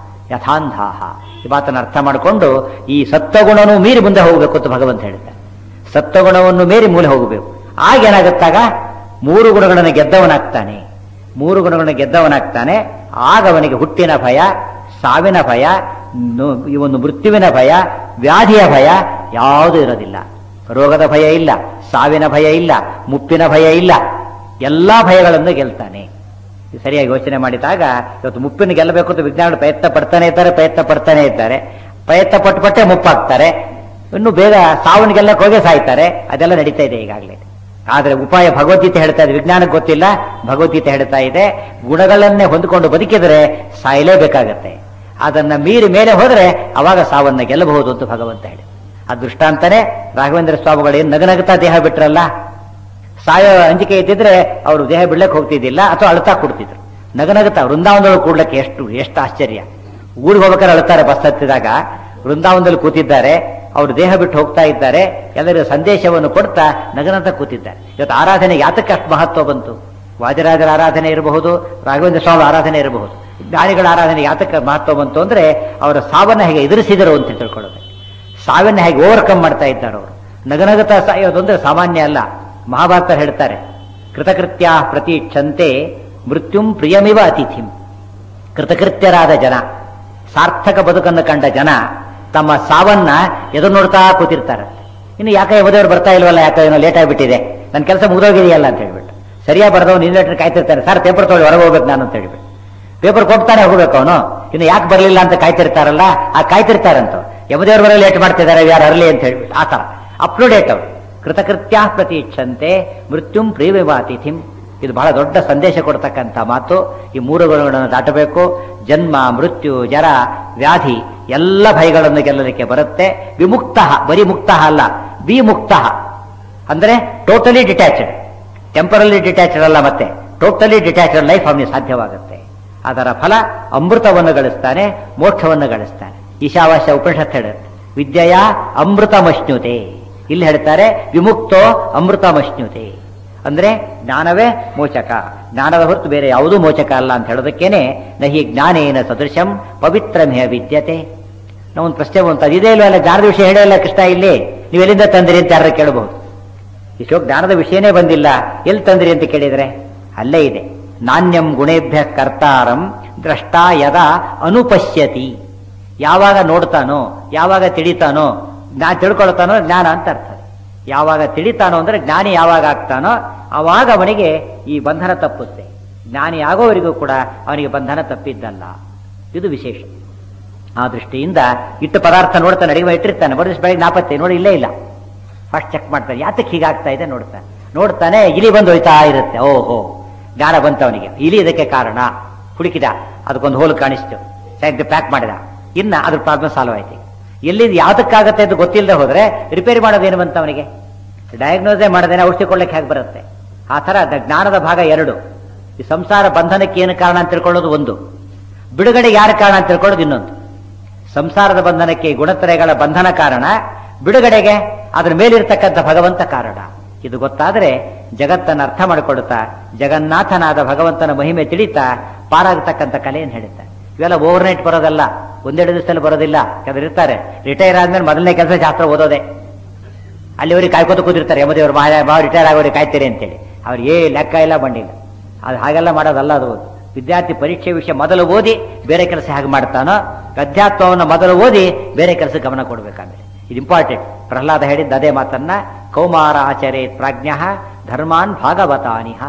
ಯಥಾಂಧಾಹ ಈ ಮಾತನ್ನು ಅರ್ಥ ಮಾಡಿಕೊಂಡು ಈ ಸತ್ವಗುಣನು ಮೀರಿ ಮುಂದೆ ಹೋಗಬೇಕು ಅಂತ ಭಗವಂತ ಹೇಳ್ತಾರೆ ಸತ್ವಗುಣವನ್ನು ಮೀರಿ ಮೂಲೆ ಹೋಗಬೇಕು ಆಗ ಏನಾಗುತ್ತಾಗ ಮೂರು ಗುಣಗಳನ್ನು ಗೆದ್ದವನಾಗ್ತಾನೆ ಮೂರು ಗುಣಗಳನ್ನು ಗೆದ್ದವನಾಗ್ತಾನೆ ಆಗ ಅವನಿಗೆ ಹುಟ್ಟಿನ ಭಯ ಸಾವಿನ ಭಯ ನು- ಈ ಒಂದು ಮೃತ್ಯುವಿನ ಭಯ ವ್ಯಾಧಿಯ ಭಯ ಯಾವುದೂ ಇರೋದಿಲ್ಲ ರೋಗದ ಭಯ ಇಲ್ಲ ಸಾವಿನ ಭಯ ಇಲ್ಲ ಮುಪ್ಪಿನ ಭಯ ಇಲ್ಲ ಎಲ್ಲಾ ಭಯಗಳನ್ನು ಗೆಲ್ತಾನೆ ಇದು ಸರಿಯಾಗಿ ಯೋಚನೆ ಮಾಡಿದಾಗ ಇವತ್ತು ಮುಪ್ಪಿನ ಗೆಲ್ಲಬೇಕು ಅಂತ ವಿಜ್ಞಾನಿಗಳು ಪ್ರಯತ್ನ ಪಡ್ತಾನೆ ಇದ್ದಾರೆ ಪ್ರಯತ್ನ ಪಡ್ತಾನೆ ಇದ್ದಾರೆ ಪ್ರಯತ್ನ ಪಟ್ಟು ಪಟ್ಟೆ ಮುಪ್ಪಾಗ್ತಾರೆ ಇನ್ನು ಬೇಗ ಸಾವನ್ನ ಗೆಲ್ಲಕ್ಕೆ ಹೋಗೇ ಸಾಯ್ತಾರೆ ಅದೆಲ್ಲ ನಡೀತಾ ಇದೆ ಈಗಾಗಲೇ ಆದರೆ ಉಪಾಯ ಭಗವದ್ಗೀತೆ ಹೇಳ್ತಾ ಇದೆ ವಿಜ್ಞಾನಕ್ಕೆ ಗೊತ್ತಿಲ್ಲ ಭಗವದ್ಗೀತೆ ಹೇಳ್ತಾ ಇದೆ ಗುಣಗಳನ್ನೇ ಹೊಂದಿಕೊಂಡು ಬದುಕಿದರೆ ಸಾಯಲೇಬೇಕಾಗತ್ತೆ ಅದನ್ನ ಮೀರಿ ಮೇಲೆ ಹೋದ್ರೆ ಅವಾಗ ಸಾವನ್ನ ಗೆಲ್ಲಬಹುದು ಅಂತ ಭಗವಂತ ಹೇಳಿ ಆ ದೃಷ್ಟಾಂತನೇ ರಾಘವೇಂದ್ರ ಸ್ವಾಮಿಗಳು ಏನು ನಗನಗುತ್ತಾ ದೇಹ ಬಿಟ್ರಲ್ಲ ಸಾಯೋ ಅಂಜಿಕೆ ಇದ್ದಿದ್ರೆ ಅವರು ದೇಹ ಬಿಡ್ಲಕ್ಕೆ ಹೋಗ್ತಿದ್ದಿಲ್ಲ ಅಥವಾ ಅಳ್ತಾ ಕೊಡ್ತಿದ್ರು ನಗನಗುತ್ತಾ ವೃಂದಾವನದೊಳಗೆ ಕೂಡ್ಲಕ್ಕೆ ಎಷ್ಟು ಎಷ್ಟು ಆಶ್ಚರ್ಯ ಊರಿಗೆ ಹೋಗ್ಬೇಕಾದ್ರೆ ಅಳ್ತಾರೆ ಬಸ್ ಹತ್ತಿದಾಗ ವೃಂದಾವನದಲ್ಲಿ ಕೂತಿದ್ದಾರೆ ಅವರು ದೇಹ ಬಿಟ್ಟು ಹೋಗ್ತಾ ಇದ್ದಾರೆ ಎಲ್ಲರಿಗೂ ಸಂದೇಶವನ್ನು ಕೊಡ್ತಾ ನಗನಂತ ಕೂತಿದ್ದಾರೆ ಇವತ್ತು ಆರಾಧನೆಗೆ ಯಾತಕ್ಕೆ ಅಷ್ಟು ಮಹತ್ವ ಬಂತು ವಾದಿರಾಜರ ಆರಾಧನೆ ಇರಬಹುದು ರಾಘವೇಂದ್ರ ಸ್ವಾಮಿ ಆರಾಧನೆ ಇರಬಹುದು ಜ್ಞಾನಿಗಳ ಆರಾಧನೆ ಯಾತಕ್ಕೆ ಮಹತ್ವ ಬಂತು ಅಂದ್ರೆ ಅವರ ಸಾವನ್ನ ಹೇಗೆ ಎದುರಿಸಿದರು ಅಂತ ತಿಳ್ಕೊಳ್ಳೋದು ಸಾವಿನ ಹೇಗೆ ಓವರ್ಕಮ್ ಮಾಡ್ತಾ ಇದ್ದಾರೆ ಅವರು ನಗನಗತ ಸಾಯೋದು ಅಂದ್ರೆ ಸಾಮಾನ್ಯ ಅಲ್ಲ ಮಹಾಭಾರತ ಹೇಳ್ತಾರೆ ಕೃತಕೃತ್ಯ ಪ್ರತೀಕ್ಷಂತೆ ಮೃತ್ಯುಂ ಪ್ರಿಯಮಿವ ಅತಿಥಿಂ ಕೃತಕೃತ್ಯರಾದ ಜನ ಸಾರ್ಥಕ ಬದುಕನ್ನು ಕಂಡ ಜನ ತಮ್ಮ ಸಾವನ್ನ ಎದುರು ನೋಡ್ತಾ ಕೂತಿರ್ತಾರೆ ಇನ್ನು ಯಾಕೆ ಓದೋರು ಬರ್ತಾ ಇಲ್ವಲ್ಲ ಯಾಕೆ ಏನೋ ಲೇಟ್ ಆಗಿಬಿಟ್ಟಿದೆ ನನ್ನ ಕೆಲಸ ಮುಗಿದೋಗಿದೆಯಲ್ಲ ಅಂತ ಹೇಳ್ಬಿಟ್ಟು ಸರಿಯಾಗಿ ಬರ್ದವ್ ನಿನ್ನ ಲೆಟರ್ ಕಾಯ್ತಿರ್ತಾನೆ ಸರ್ ಪೇಪರ್ ತೊಗೊಳ್ಳಿ ಹೊರಗೆ ಹೋಗ್ಬೇಕು ನಾನು ಅಂತ ಹೇಳ್ಬಿಟ್ಟು ಪೇಪರ್ ಕೊಡ್ತಾನೆ ಹೋಗ್ಬೇಕು ಅವನು ಇನ್ನು ಯಾಕೆ ಬರಲಿಲ್ಲ ಅಂತ ಕಾಯ್ತಿರ್ತಾರಲ್ಲ ಆ ಕಾಯ್ತಿರ್ತಾರಂತ ಯಮದೇವ್ರ ಬರಲಿ ಲೇಟ್ ಮಾಡ್ತಿದ್ದಾರೆ ಯಾರು ಅರಲಿ ಅಂತ ಹೇಳ್ಬಿಟ್ಟು ಆ ತರ ಅಪ್ ಟು ಡೇಟ್ ಅವರು ಕೃತಕೃತ್ಯ ಪ್ರತೀಕ್ಷಂತೆ ಮೃತ್ಯುಂ ಪ್ರಿಯವಿವಾತಿಥಿಂ ಇದು ಬಹಳ ದೊಡ್ಡ ಸಂದೇಶ ಕೊಡ್ತಕ್ಕಂಥ ಮಾತು ಈ ಮೂರು ಗುಣಗಳನ್ನು ದಾಟಬೇಕು ಜನ್ಮ ಮೃತ್ಯು ಜರ ವ್ಯಾಧಿ ಎಲ್ಲ ಭಯಗಳನ್ನು ಗೆಲ್ಲಲಿಕ್ಕೆ ಬರುತ್ತೆ ವಿಮುಕ್ತ ಬರೀ ಮುಕ್ತ ಅಲ್ಲ ವಿಮುಕ್ತ ಅಂದ್ರೆ ಟೋಟಲಿ ಡಿಟ್ಯಾಚ್ಡ್ ಟೆಂಪರಲಿ ಡಿಟ್ಯಾಚ್ಡ್ ಅಲ್ಲ ಮತ್ತೆ ಟೋಟಲಿ ಡಿಟ್ಯಾಚ್ಡ್ ಲೈಫ್ ಅವನಿಗೆ ಸಾಧ್ಯವಾಗುತ್ತೆ ಅದರ ಫಲ ಅಮೃತವನ್ನು ಗಳಿಸ್ತಾನೆ ಮೋಕ್ಷವನ್ನು ಗಳಿಸ್ತಾನೆ ಈಶಾವಾಸ್ಯ ಉಪನಿಷತ್ ಹೇಳುತ್ತೆ ವಿದ್ಯೆಯ ಅಮೃತಮಶ್ನುತೆ ಇಲ್ಲಿ ಹೇಳ್ತಾರೆ ವಿಮುಕ್ತೋ ಅಮೃತಮಶ್ನುತೆ ಅಂದ್ರೆ ಜ್ಞಾನವೇ ಮೋಚಕ ಜ್ಞಾನದ ಹೊರತು ಬೇರೆ ಯಾವುದೂ ಮೋಚಕ ಅಲ್ಲ ಅಂತ ಹೇಳೋದಕ್ಕೇನೆ ನಹಿ ಜ್ಞಾನೇನ ಸದೃಶಂ ಪವಿತ್ರಮೇಹ ವಿದ್ಯತೆ ನಾವೊಂದು ಪ್ರಶ್ನೆ ಬಂತು ಇದೇ ಇಲ್ವಲ್ಲ ಜ್ಞಾನದ ವಿಷಯ ಹೇಳಿಲ್ಲ ಕೃಷ್ಣ ಇಲ್ಲಿ ನೀವು ಎಲ್ಲಿಂದ ತಂದಿರಿ ಅಂತ ಯಾರು ಕೇಳಬಹುದು ಇಷ್ಟೋ ಜ್ಞಾನದ ವಿಷಯನೇ ಬಂದಿಲ್ಲ ಎಲ್ಲಿ ತಂದ್ರಿ ಅಂತ ಕೇಳಿದ್ರೆ ಅಲ್ಲೇ ಇದೆ ನಾಣ್ಯಂ ಗುಣೇಭ್ಯ ಕರ್ತಾರಂ ದ್ರಷ್ಟ ಯದ ಅನುಪಶ್ಯತಿ ಯಾವಾಗ ನೋಡ್ತಾನೋ ಯಾವಾಗ ತಿಳಿತಾನೋ ಜ್ಞಾನ ತಿಳ್ಕೊಳ್ತಾನೋ ಜ್ಞಾನ ಅಂತ ಅರ್ಥ ಯಾವಾಗ ತಿಳಿತಾನೋ ಅಂದ್ರೆ ಜ್ಞಾನಿ ಯಾವಾಗ ಆಗ್ತಾನೋ ಆವಾಗ ಅವನಿಗೆ ಈ ಬಂಧನ ತಪ್ಪುತ್ತೆ ಜ್ಞಾನಿ ಆಗೋವರೆಗೂ ಕೂಡ ಅವನಿಗೆ ಬಂಧನ ತಪ್ಪಿದ್ದಲ್ಲ ಇದು ವಿಶೇಷ ಆ ದೃಷ್ಟಿಯಿಂದ ಇಟ್ಟು ಪದಾರ್ಥ ನೋಡ್ತಾನೆ ಅಡಿಗೆ ಇಟ್ಟಿರ್ತಾನೆ ಬಡಿಸ್ ಬೆಳಗ್ಗೆ ನಾಪತ್ತೆ ನೋಡಿ ಇಲ್ಲೇ ಇಲ್ಲ ಫಸ್ಟ್ ಚೆಕ್ ಮಾಡ್ತಾನೆ ಯಾತಕ್ಕೆ ಹೀಗಾಗ್ತಾ ಇದೆ ನೋಡ್ತಾನೆ ನೋಡ್ತಾನೆ ಇಲಿ ಬಂದು ಹೋಯ್ತಾ ಇರುತ್ತೆ ಓಹೋ ಜ್ಞಾನ ಬಂತ ಅವನಿಗೆ ಇಲಿ ಇದಕ್ಕೆ ಕಾರಣ ಹುಡುಕಿದ ಅದಕ್ಕೊಂದು ಹೋಲು ಕಾಣಿಸ್ತು ಸೈಡ್ ಪ್ಯಾಕ್ ಮಾಡಿದ ಇನ್ನ ಅದ್ರ ಪ್ರಾಬ್ಲಮ್ ಸಾಲ್ವ್ ಆಯ್ತು ಎಲ್ಲಿ ಯಾವ್ದಕ್ಕಾಗತ್ತೆ ಅಂತ ಗೊತ್ತಿಲ್ಲದೆ ಹೋದ್ರೆ ರಿಪೇರಿ ಮಾಡೋದೇನು ಬಂತ ಅವನಿಗೆ ಡಯಾಗ್ನೋಸೇ ಮಾಡದೇನೆ ಔಷಧಿ ಕೊಡ್ಲಿಕ್ಕೆ ಹೇಗೆ ಬರುತ್ತೆ ಆ ತರ ದ- ಜ್ಞಾನದ ಭಾಗ ಎರಡು ಈ ಸಂಸಾರ ಬಂಧನಕ್ಕೆ ಏನು ಕಾರಣ ಅಂತ ತಿಳ್ಕೊಳ್ಳೋದು ಒಂದು ಬಿಡುಗಡೆಗೆ ಯಾರ ಕಾರಣ ಅಂತ ತಿಳ್ಕೊಳ್ಳೋದು ಇನ್ನೊಂದು ಸಂಸಾರದ ಬಂಧನಕ್ಕೆ ಗುಣತ್ರಯಗಳ ಬಂಧನ ಕಾರಣ ಬಿಡುಗಡೆಗೆ ಅದರ ಮೇಲಿರ್ತಕ್ಕಂಥ ಭಗವಂತ ಕಾರಣ ಇದು ಗೊತ್ತಾದರೆ ಜಗತ್ತನ್ನು ಅರ್ಥ ಮಾಡಿಕೊಳ್ಳುತ್ತಾ ಜಗನ್ನಾಥನಾದ ಭಗವಂತನ ಮಹಿಮೆ ತಿಳಿತಾ ಪಾರಾಗತಕ್ಕಂಥ ಕಲೆಯನ್ನು ಹೇಳುತ್ತಾ ಇವೆಲ್ಲ ಓವರ್ ನೈಟ್ ಬರೋದಲ್ಲ ಒಂದೆರಡು ದಿವಸದಲ್ಲಿ ಬರೋದಿಲ್ಲ ಯಾವ್ದು ಇರ್ತಾರೆ ರಿಟೈರ್ ಆದ್ಮೇಲೆ ಮೊದಲನೇ ಕೆಲಸ ಶಾಸ್ತ್ರ ಓದೋದೆ ಅಲ್ಲಿವರೆಗೆ ಕಾಯ್ಕೋತ ಕೂತಿರ್ತಾರೆ ಯಮದೇವರು ಮಹಾ ಮಾವ ರಿಟೈರ್ ಆಗೋರಿಗೆ ಕಾಯ್ತೀರಿ ಅಂತೇಳಿ ಅವ್ರು ಏ ಲೆಕ್ಕ ಇಲ್ಲ ಬಂಡಿಲ್ಲ ಅದು ಹಾಗೆಲ್ಲ ಮಾಡೋದಲ್ಲ ಅದು ವಿದ್ಯಾರ್ಥಿ ಪರೀಕ್ಷೆ ವಿಷಯ ಮೊದಲು ಓದಿ ಬೇರೆ ಕೆಲಸ ಹೇಗೆ ಮಾಡ್ತಾನೋ ಅಧ್ಯಾತ್ಮವನ್ನು ಮೊದಲು ಓದಿ ಬೇರೆ ಕೆಲಸ ಗಮನ ಕೊಡಬೇಕಾದ್ರೆ ಇದು ಇಂಪಾರ್ಟೆಂಟ್ ಪ್ರಹ್ಲಾದ ಹೇಳಿದ್ದ ಅದೇ ಮಾತನ್ನ ಕೌಮಾರ ಆಚರೇ ಪ್ರಾಜ್ಞ ಧರ್ಮಾನ್ ಭಾಗವತಾನಿಹ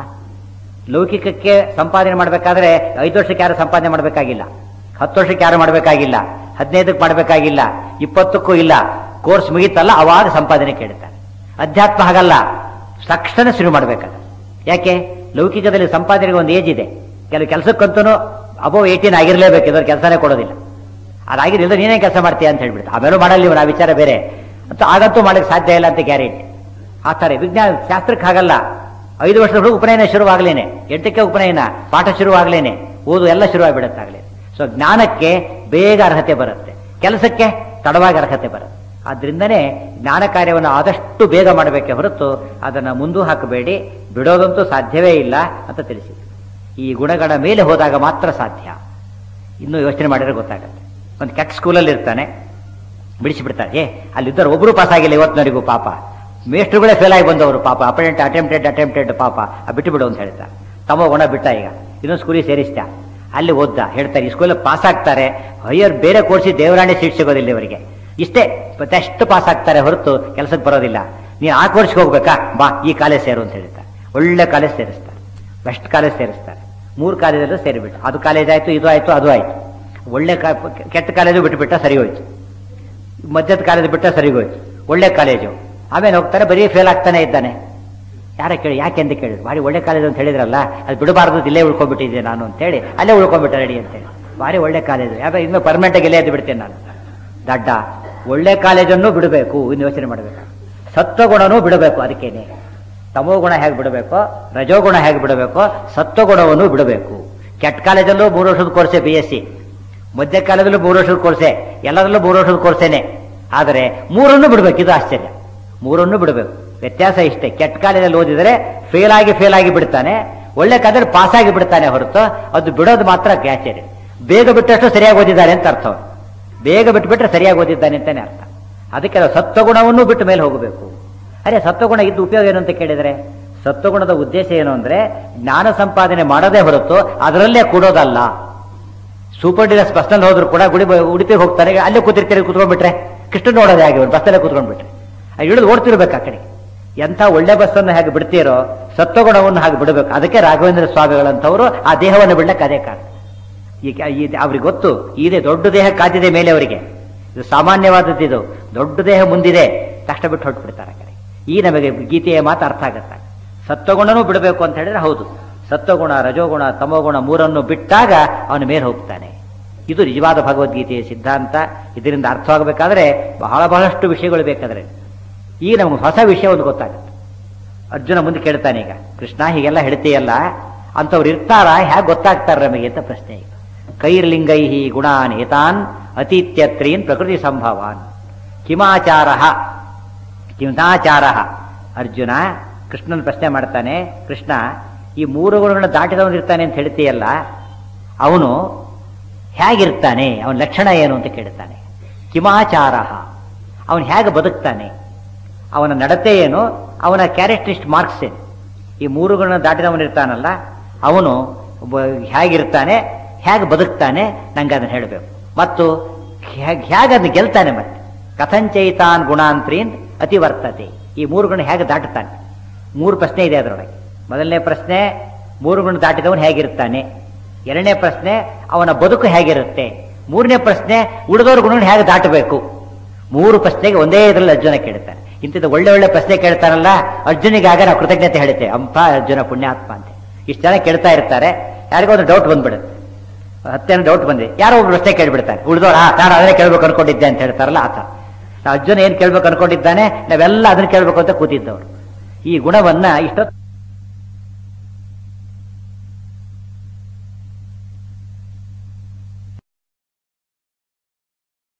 ಲೌಕಿಕಕ್ಕೆ ಸಂಪಾದನೆ ಮಾಡಬೇಕಾದ್ರೆ ಐದು ವರ್ಷಕ್ಕೆ ಯಾರು ಸಂಪಾದನೆ ಮಾಡಬೇಕಾಗಿಲ್ಲ ಹತ್ತು ವರ್ಷಕ್ಕೆ ಯಾರು ಮಾಡಬೇಕಾಗಿಲ್ಲ ಹದಿನೈದಕ್ಕೆ ಮಾಡಬೇಕಾಗಿಲ್ಲ ಇಪ್ಪತ್ತಕ್ಕೂ ಇಲ್ಲ ಕೋರ್ಸ್ ಮುಗೀತಲ್ಲ ಅವಾಗ ಸಂಪಾದನೆ ಕೇಳುತ್ತಾರೆ ಅಧ್ಯಾತ್ಮ ಹಾಗಲ್ಲ ತಕ್ಷಣ ಶುರು ಮಾಡಬೇಕಾದ ಯಾಕೆ ಲೌಕಿಕದಲ್ಲಿ ಸಂಪಾದನೆಗೆ ಒಂದು ಏಜ್ ಇದೆ ಕೆಲವು ಕೆಲಸಕ್ಕಂತೂ ಅಬೋ ಏಯ್ಟೀನ್ ಆಗಿರಲೇಬೇಕು ಇದ್ರ ಕೆಲಸನೇ ಕೊಡೋದಿಲ್ಲ ಅದಾಗಿರಲಿಲ್ಲ ನೀನೇ ಕೆಲಸ ಮಾಡ್ತೀಯ ಅಂತ ಹೇಳ್ಬಿಡ್ತು ಆಮೇಲೆ ಮಾಡಲ್ಲ ಇವ್ರು ಆ ವಿಚಾರ ಬೇರೆ ಅಂತ ಆಗಂತೂ ಮಾಡಕ್ಕೆ ಸಾಧ್ಯ ಇಲ್ಲ ಅಂತ ಗ್ಯಾರಂಟಿ ಆ ಥರ ವಿಜ್ಞಾನ ಶಾಸ್ತ್ರಕ್ಕೆ ಹಾಗಲ್ಲ ಐದು ವರ್ಷದ ಹುಡುಗ ಉಪನಯನ ಶುರುವಾಗ್ಲೇನೆ ಎಂಟಕ್ಕೆ ಉಪನಯನ ಪಾಠ ಶುರುವಾಗ್ಲೇನೆ ಓದು ಎಲ್ಲ ಶುರುವಾಗಿಬಿಡುತ್ತಾಗಲೇ ಸೊ ಜ್ಞಾನಕ್ಕೆ ಬೇಗ ಅರ್ಹತೆ ಬರುತ್ತೆ ಕೆಲಸಕ್ಕೆ ತಡವಾಗಿ ಅರ್ಹತೆ ಬರುತ್ತೆ ಆದ್ರಿಂದನೇ ಜ್ಞಾನ ಕಾರ್ಯವನ್ನು ಆದಷ್ಟು ಬೇಗ ಮಾಡಬೇಕೆ ಹೊರತು ಅದನ್ನು ಮುಂದೂ ಹಾಕಬೇಡಿ ಬಿಡೋದಂತೂ ಸಾಧ್ಯವೇ ಇಲ್ಲ ಅಂತ ತಿಳಿಸಿ ಈ ಗುಣಗಳ ಮೇಲೆ ಹೋದಾಗ ಮಾತ್ರ ಸಾಧ್ಯ ಇನ್ನೂ ಯೋಚನೆ ಮಾಡಿದ್ರೆ ಗೊತ್ತಾಗುತ್ತೆ ಒಂದು ಕೆಟ್ಟ ಸ್ಕೂಲಲ್ಲಿ ಇರ್ತಾನೆ ಬಿಡಿಸಿಬಿಡ್ತಾರೆ ಏ ಅಲ್ಲಿದ್ದರು ಒಬ್ರು ಪಾಸ್ ಆಗಿಲ್ಲ ಇವತ್ತಿನವರೆಗೂ ಪಾಪ ಮೇಸ್ಟ್ರುಗಳೇ ಫೇಲ್ ಆಗಿ ಬಂದವರು ಪಾಪ ಅಪೆಂಟ್ ಅಟೆಂಪ್ಟೆಡ್ ಅಟೆಂಪ್ಟೆಡ್ ಪಾಪ ಆ ಬಿಟ್ಟು ಬಿಡು ಅಂತ ಹೇಳ್ತಾರೆ ತಮ್ಮ ಗುಣ ಬಿಟ್ಟ ಈಗ ಇನ್ನೊಂದು ಸ್ಕೂಲಿಗೆ ಸೇರಿಸ್ತಾ ಅಲ್ಲಿ ಓದ್ದ ಹೇಳ್ತಾರೆ ಈ ಸ್ಕೂಲಲ್ಲಿ ಪಾಸ್ ಆಗ್ತಾರೆ ಹೈಯರ್ ಬೇರೆ ಕೋರ್ಸಿ ದೇವರಾಣಿ ಸೀಟ್ ಸಿಗೋದಿಲ್ಲ ಇವರಿಗೆ ಇಷ್ಟೇ ಎಷ್ಟು ಪಾಸ್ ಆಗ್ತಾರೆ ಹೊರತು ಕೆಲಸಕ್ಕೆ ಬರೋದಿಲ್ಲ ನೀನು ಆ ಕೋರ್ಸ್ಗೆ ಹೋಗ್ಬೇಕಾ ಬಾ ಈ ಕಾಲೇಜ್ ಸೇರು ಅಂತ ಹೇಳ್ತಾರೆ ಒಳ್ಳೆ ಕಾಲೇಜ್ ಸೇರಿಸ್ತಾರೆ ಬೆಸ್ಟ್ ಕಾಲೇಜ್ ಸೇರಿಸ್ತಾರೆ ಮೂರು ಕಾಲೇಜಲ್ಲೂ ಸೇರಿಬಿಟ್ಟು ಅದು ಕಾಲೇಜ್ ಆಯ್ತು ಇದು ಆಯ್ತು ಅದು ಆಯ್ತು ಒಳ್ಳೆ ಕಾ- ಕೆಟ್ಟ ಕಾಲೇಜು ಬಿಟ್ಟುಬಿಟ್ಟ ಸರಿ ಹೋಯ್ತು ಮಧ್ಯದ ಕಾಲೇಜು ಬಿಟ್ಟ ಸರಿ ಹೋಯ್ತು ಒಳ್ಳೆ ಕಾಲೇಜು ಆಮೇಲೆ ಹೋಗ್ತಾನೆ ಬರೀ ಫೇಲ್ ಆಗ್ತಾನೆ ಇದ್ದಾನೆ ಯಾರ ಕೇಳಿ ಯಾಕೆ ಅಂತ ಕೇಳಿದ್ರು ಭಾರಿ ಒಳ್ಳೆ ಕಾಲೇಜು ಅಂತ ಹೇಳಿದ್ರಲ್ಲ ಅದು ಬಿಡಬಾರ್ದು ಅಂತ ಇಲ್ಲೇ ಉಳ್ಕೊಂಡ್ಬಿಟ್ಟಿದ್ದೆ ನಾನು ಅಂತೇಳಿ ಅಲ್ಲೇ ಉಳ್ಕೊಂಡ್ಬಿಟ್ಟೆ ರೆಡಿ ಅಂತೇಳಿ ಭಾರಿ ಒಳ್ಳೆ ಕಾಲೇಜು ಯಾಕೆ ಇನ್ನು ಪರ್ಮನೆಂಟಾಗಿ ಇಲ್ಲೇ ಎದ್ದು ಬಿಡ್ತೇನೆ ನಾನು ದಡ್ಡ ಒಳ್ಳೆ ಕಾಲೇಜನ್ನು ಬಿಡಬೇಕು ಇನ್ನು ಯೋಚನೆ ಮಾಡಬೇಕು ಸತ್ವಗುಣನೂ ಬಿಡಬೇಕು ಅದಕ್ಕೇನೆ ತಮೋಗುಣ ಹೇಗೆ ಬಿಡಬೇಕು ರಜೋಗುಣ ಹೇಗೆ ಬಿಡಬೇಕು ಸತ್ವಗುಣವನ್ನು ಬಿಡಬೇಕು ಕೆಟ್ಟ ಕಾಲೇಜಲ್ಲೂ ಮೂರು ವರ್ಷದ ಕೋರ್ಸೆ ಬಿ ಎಸ್ ಸಿ ಮಧ್ಯ ಕಾಲದಲ್ಲೂ ಮೂರು ವರ್ಷದ ಕೋರ್ಸೆ ಎಲ್ಲದರಲ್ಲೂ ಮೂರು ವರ್ಷದ ಕೋರ್ಸೇನೆ ಆದರೆ ಮೂರನ್ನು ಬಿಡಬೇಕು ಇದು ಆಶ್ಚರ್ಯ ಮೂರನ್ನು ಬಿಡಬೇಕು ವ್ಯತ್ಯಾಸ ಇಷ್ಟೇ ಕೆಟ್ಟ ಕಾಲೇಜಲ್ಲಿ ಓದಿದರೆ ಫೇಲ್ ಆಗಿ ಫೇಲ್ ಆಗಿ ಬಿಡ್ತಾನೆ ಒಳ್ಳೆ ಕಾಲದಲ್ಲಿ ಪಾಸ್ ಆಗಿ ಬಿಡ್ತಾನೆ ಹೊರತು ಅದು ಬಿಡೋದು ಮಾತ್ರ ಆಶ್ಚರ್ಯ ಬೇಗ ಬಿಟ್ಟಷ್ಟು ಸರಿಯಾಗಿ ಓದಿದ್ದಾನೆ ಅಂತ ಅರ್ಥ ಅವನು. ಬೇಗ ಬಿಟ್ಬಿಟ್ರೆ ಸರಿಯಾಗಿ ಓದಿದ್ದಾನೆ ಅಂತಾನೆ ಅರ್ಥ ಅದಕ್ಕೆ ಅದು ಸತ್ವಗುಣವನ್ನು ಬಿಟ್ಟು ಮೇಲೆ ಹೋಗಬೇಕು ಅರೆ ಸತ್ವಗುಣ ಇದ್ದು ಉಪಯೋಗ ಏನು ಅಂತ ಕೇಳಿದರೆ ಸತ್ವಗುಣದ ಉದ್ದೇಶ ಏನು ಅಂದ್ರೆ ಜ್ಞಾನ ಸಂಪಾದನೆ ಮಾಡದೇ ಹೊರತು ಅದರಲ್ಲೇ ಕೂಡೋದಲ್ಲ ಸೂಪರ್ ಡೀಲಕ್ಸ್ ಬಸ್ನಲ್ಲಿ ಹೋದ್ರು ಕೂಡ ಗುಡಿ ಉಡುಪಿಗೆ ಹೋಗ್ತಾರೆ ಅಲ್ಲೇ ಕೂತಿರ್ತೀರಿ ಕೂತ್ಕೊಂಡ್ಬಿಟ್ರೆ ಕೃಷ್ಣ ನೋಡೋದೇ ಹಾಗೆ ಅವ್ರು ಬಸ್ಸಲ್ಲೇ ಕೂತ್ಕೊಂಡ್ಬಿಟ್ರೆ ಆ ಇಳಿದು ಓಡ್ತಿರ್ಬೇಕು ಆ ಕಡೆ ಎಂಥ ಒಳ್ಳೆ ಬಸ್ಸನ್ನು ಹೇಗೆ ಬಿಡ್ತೀರೋ ಸತ್ವಗುಣವನ್ನು ಹಾಗೆ ಬಿಡಬೇಕು ಅದಕ್ಕೆ ರಾಘವೇಂದ್ರ ಸ್ವಾಮಿಗಳಂತವರು ಆ ದೇಹವನ್ನು ಬಿಡ್ಲಕ್ಕೆ ಅದೇ ಕಾರಣ ಈಗ ಈ- ಅವ್ರಿಗೆ ಗೊತ್ತು ಇದೆ ದೊಡ್ಡ ದೇಹ ಕಾದಿದೆ ಮೇಲೆ ಅವರಿಗೆ ಇದು ಸಾಮಾನ್ಯವಾದದ್ದು ಇದು ದೊಡ್ಡ ದೇಹ ಮುಂದಿದೆ ಕಷ್ಟ ಬಿಟ್ಟು ಹೊರಟ್ಬಿಡ್ತಾರೆ ಆ ಕಡೆ ಈ ನಮಗೆ ಗೀತೆಯ ಮಾತು ಅರ್ಥ ಆಗತ್ತೆ ಸತ್ವಗುಣನೂ ಬಿಡಬೇಕು ಅಂತ ಹೇಳಿದ್ರೆ ಹೌದು ಸತ್ವಗುಣ ರಜೋಗುಣ ತಮೋಗುಣ ಮೂರನ್ನು ಬಿಟ್ಟಾಗ ಅವನ ಮೇಲೆ ಹೋಗ್ತಾನೆ ಇದು ನಿಜವಾದ ಭಗವದ್ಗೀತೆಯ ಸಿದ್ಧಾಂತ ಇದರಿಂದ ಅರ್ಥವಾಗಬೇಕಾದ್ರೆ ಬಹಳ ಬಹಳಷ್ಟು ವಿಷಯಗಳು ಬೇಕಾದ್ರೆ ಈಗ ನಮಗೆ ಹೊಸ ವಿಷಯ ಒಂದು ಗೊತ್ತಾಗುತ್ತೆ ಅರ್ಜುನ ಮುಂದೆ ಕೇಳ್ತಾನೆ ಈಗ ಕೃಷ್ಣ ಹೀಗೆಲ್ಲ ಹೇಳ್ತೀಯಲ್ಲ ಅಂಥವ್ರು ಇರ್ತಾರ ಹೇಗೆ ಗೊತ್ತಾಗ್ತಾರ ನಮಗೆ ಅಂತ ಪ್ರಶ್ನೆ ಈಗ ಕೈರ್ಲಿಂಗೈ ಗುಣಾನ್ ಏತಾನ್ ಅತೀತ್ಯತ್ರೀನ್ ಪ್ರಕೃತಿ ಸಂಭವಾನ್ ಕಿಮಾಚಾರ ಕಿಮಾಚಾರ ಅರ್ಜುನ ಕೃಷ್ಣನ ಪ್ರಶ್ನೆ ಮಾಡ್ತಾನೆ ಕೃಷ್ಣ ಈ ಮೂರು ಗುಣಗಳನ್ನ ದಾಟಿದವನು ಇರ್ತಾನೆ ಅಂತ ಹೇಳ್ತೀಯಲ್ಲ ಅವನು ಹೇಗಿರ್ತಾನೆ ಅವನ ಲಕ್ಷಣ ಏನು ಅಂತ ಕೇಳ್ತಾನೆ ಕಿಮಾಚಾರ ಅವನು ಹೇಗೆ ಬದುಕ್ತಾನೆ ಅವನ ನಡತೆ ಏನು ಅವನ ಕ್ಯಾರೆಕ್ಟರಿಸ್ಟ್ ಮಾರ್ಕ್ಸ್ ಏನು ಈ ಮೂರುಗಳನ್ನ ದಾಟಿದವನು ಇರ್ತಾನಲ್ಲ ಅವನು ಒಬ್ಬ ಹೇಗಿರ್ತಾನೆ ಹೇಗೆ ಬದುಕ್ತಾನೆ ನಂಗೆ ಅದನ್ನ ಹೇಳಬೇಕು ಮತ್ತು ಹೇಗೆ ಅದನ್ನ ಗೆಲ್ತಾನೆ ಮತ್ತೆ ಕಥಂಚೈತಾನ್ ಗುಣಾಂತ್ರೀನ್ ಅತಿವರ್ತತೆ ಈ ಮೂರು ಗುಣ ಹೇಗೆ ದಾಟುತ್ತಾನೆ ಮೂರು ಪ್ರಶ್ನೆ ಇದೆ ಅದರೊಳಗೆ ಮೊದಲನೇ ಪ್ರಶ್ನೆ ಮೂರು ಗುಣ ದಾಟಿದವನು ಹೇಗಿರ್ತಾನೆ ಎರಡನೇ ಪ್ರಶ್ನೆ ಅವನ ಬದುಕು ಹೇಗಿರುತ್ತೆ ಮೂರನೇ ಪ್ರಶ್ನೆ ಉಳಿದವ್ರ ಗುಣ ಹೇಗೆ ದಾಟಬೇಕು ಮೂರು ಪ್ರಶ್ನೆಗೆ ಒಂದೇ ಇದರಲ್ಲಿ ಅರ್ಜುನ ಕೇಳ್ತಾನೆ ಇಂಥದ್ದು ಒಳ್ಳೆ ಒಳ್ಳೆ ಪ್ರಶ್ನೆ ಕೇಳ್ತಾನಲ್ಲ ಅರ್ಜುನಿಗಾಗ ನಾವು ಕೃತಜ್ಞತೆ ಹೇಳುತ್ತೇವೆ ಅಂಪ ಅರ್ಜುನ ಪುಣ್ಯಾತ್ಮ ಅಂತ ಇಷ್ಟು ಜನ ಕೇಳ್ತಾ ಇರ್ತಾರೆ ಯಾರಿಗೋ ಒಂದು ಡೌಟ್ ಬಂದ್ಬಿಡುತ್ತೆ ಹತ್ತೇನು ಡೌಟ್ ಬಂದಿದೆ ಯಾರೋ ಒಬ್ರು ಪ್ರಶ್ನೆ ಕೇಳ್ಬಿಡ್ತಾರೆ ಉಳಿದವ್ರು ಆ ನಾನು ಅದನ್ನೇ ಕೇಳ್ಬೇಕು ಅನ್ಕೊಂಡಿದ್ದೆ ಅಂತ ಹೇಳ್ತಾರಲ್ಲ ಆತ ಅರ್ಜುನ ಏನ್ ಕೇಳ್ಬೇಕು ಅನ್ಕೊಂಡಿದ್ದಾನೆ ನಾವೆಲ್ಲ ಅದನ್ನ ಕೇಳ್ಬೇಕು ಅಂತ ಕೂತಿದ್ದವರು ಈ ಗುಣವನ್ನ ಇಷ್ಟೊತ್ತು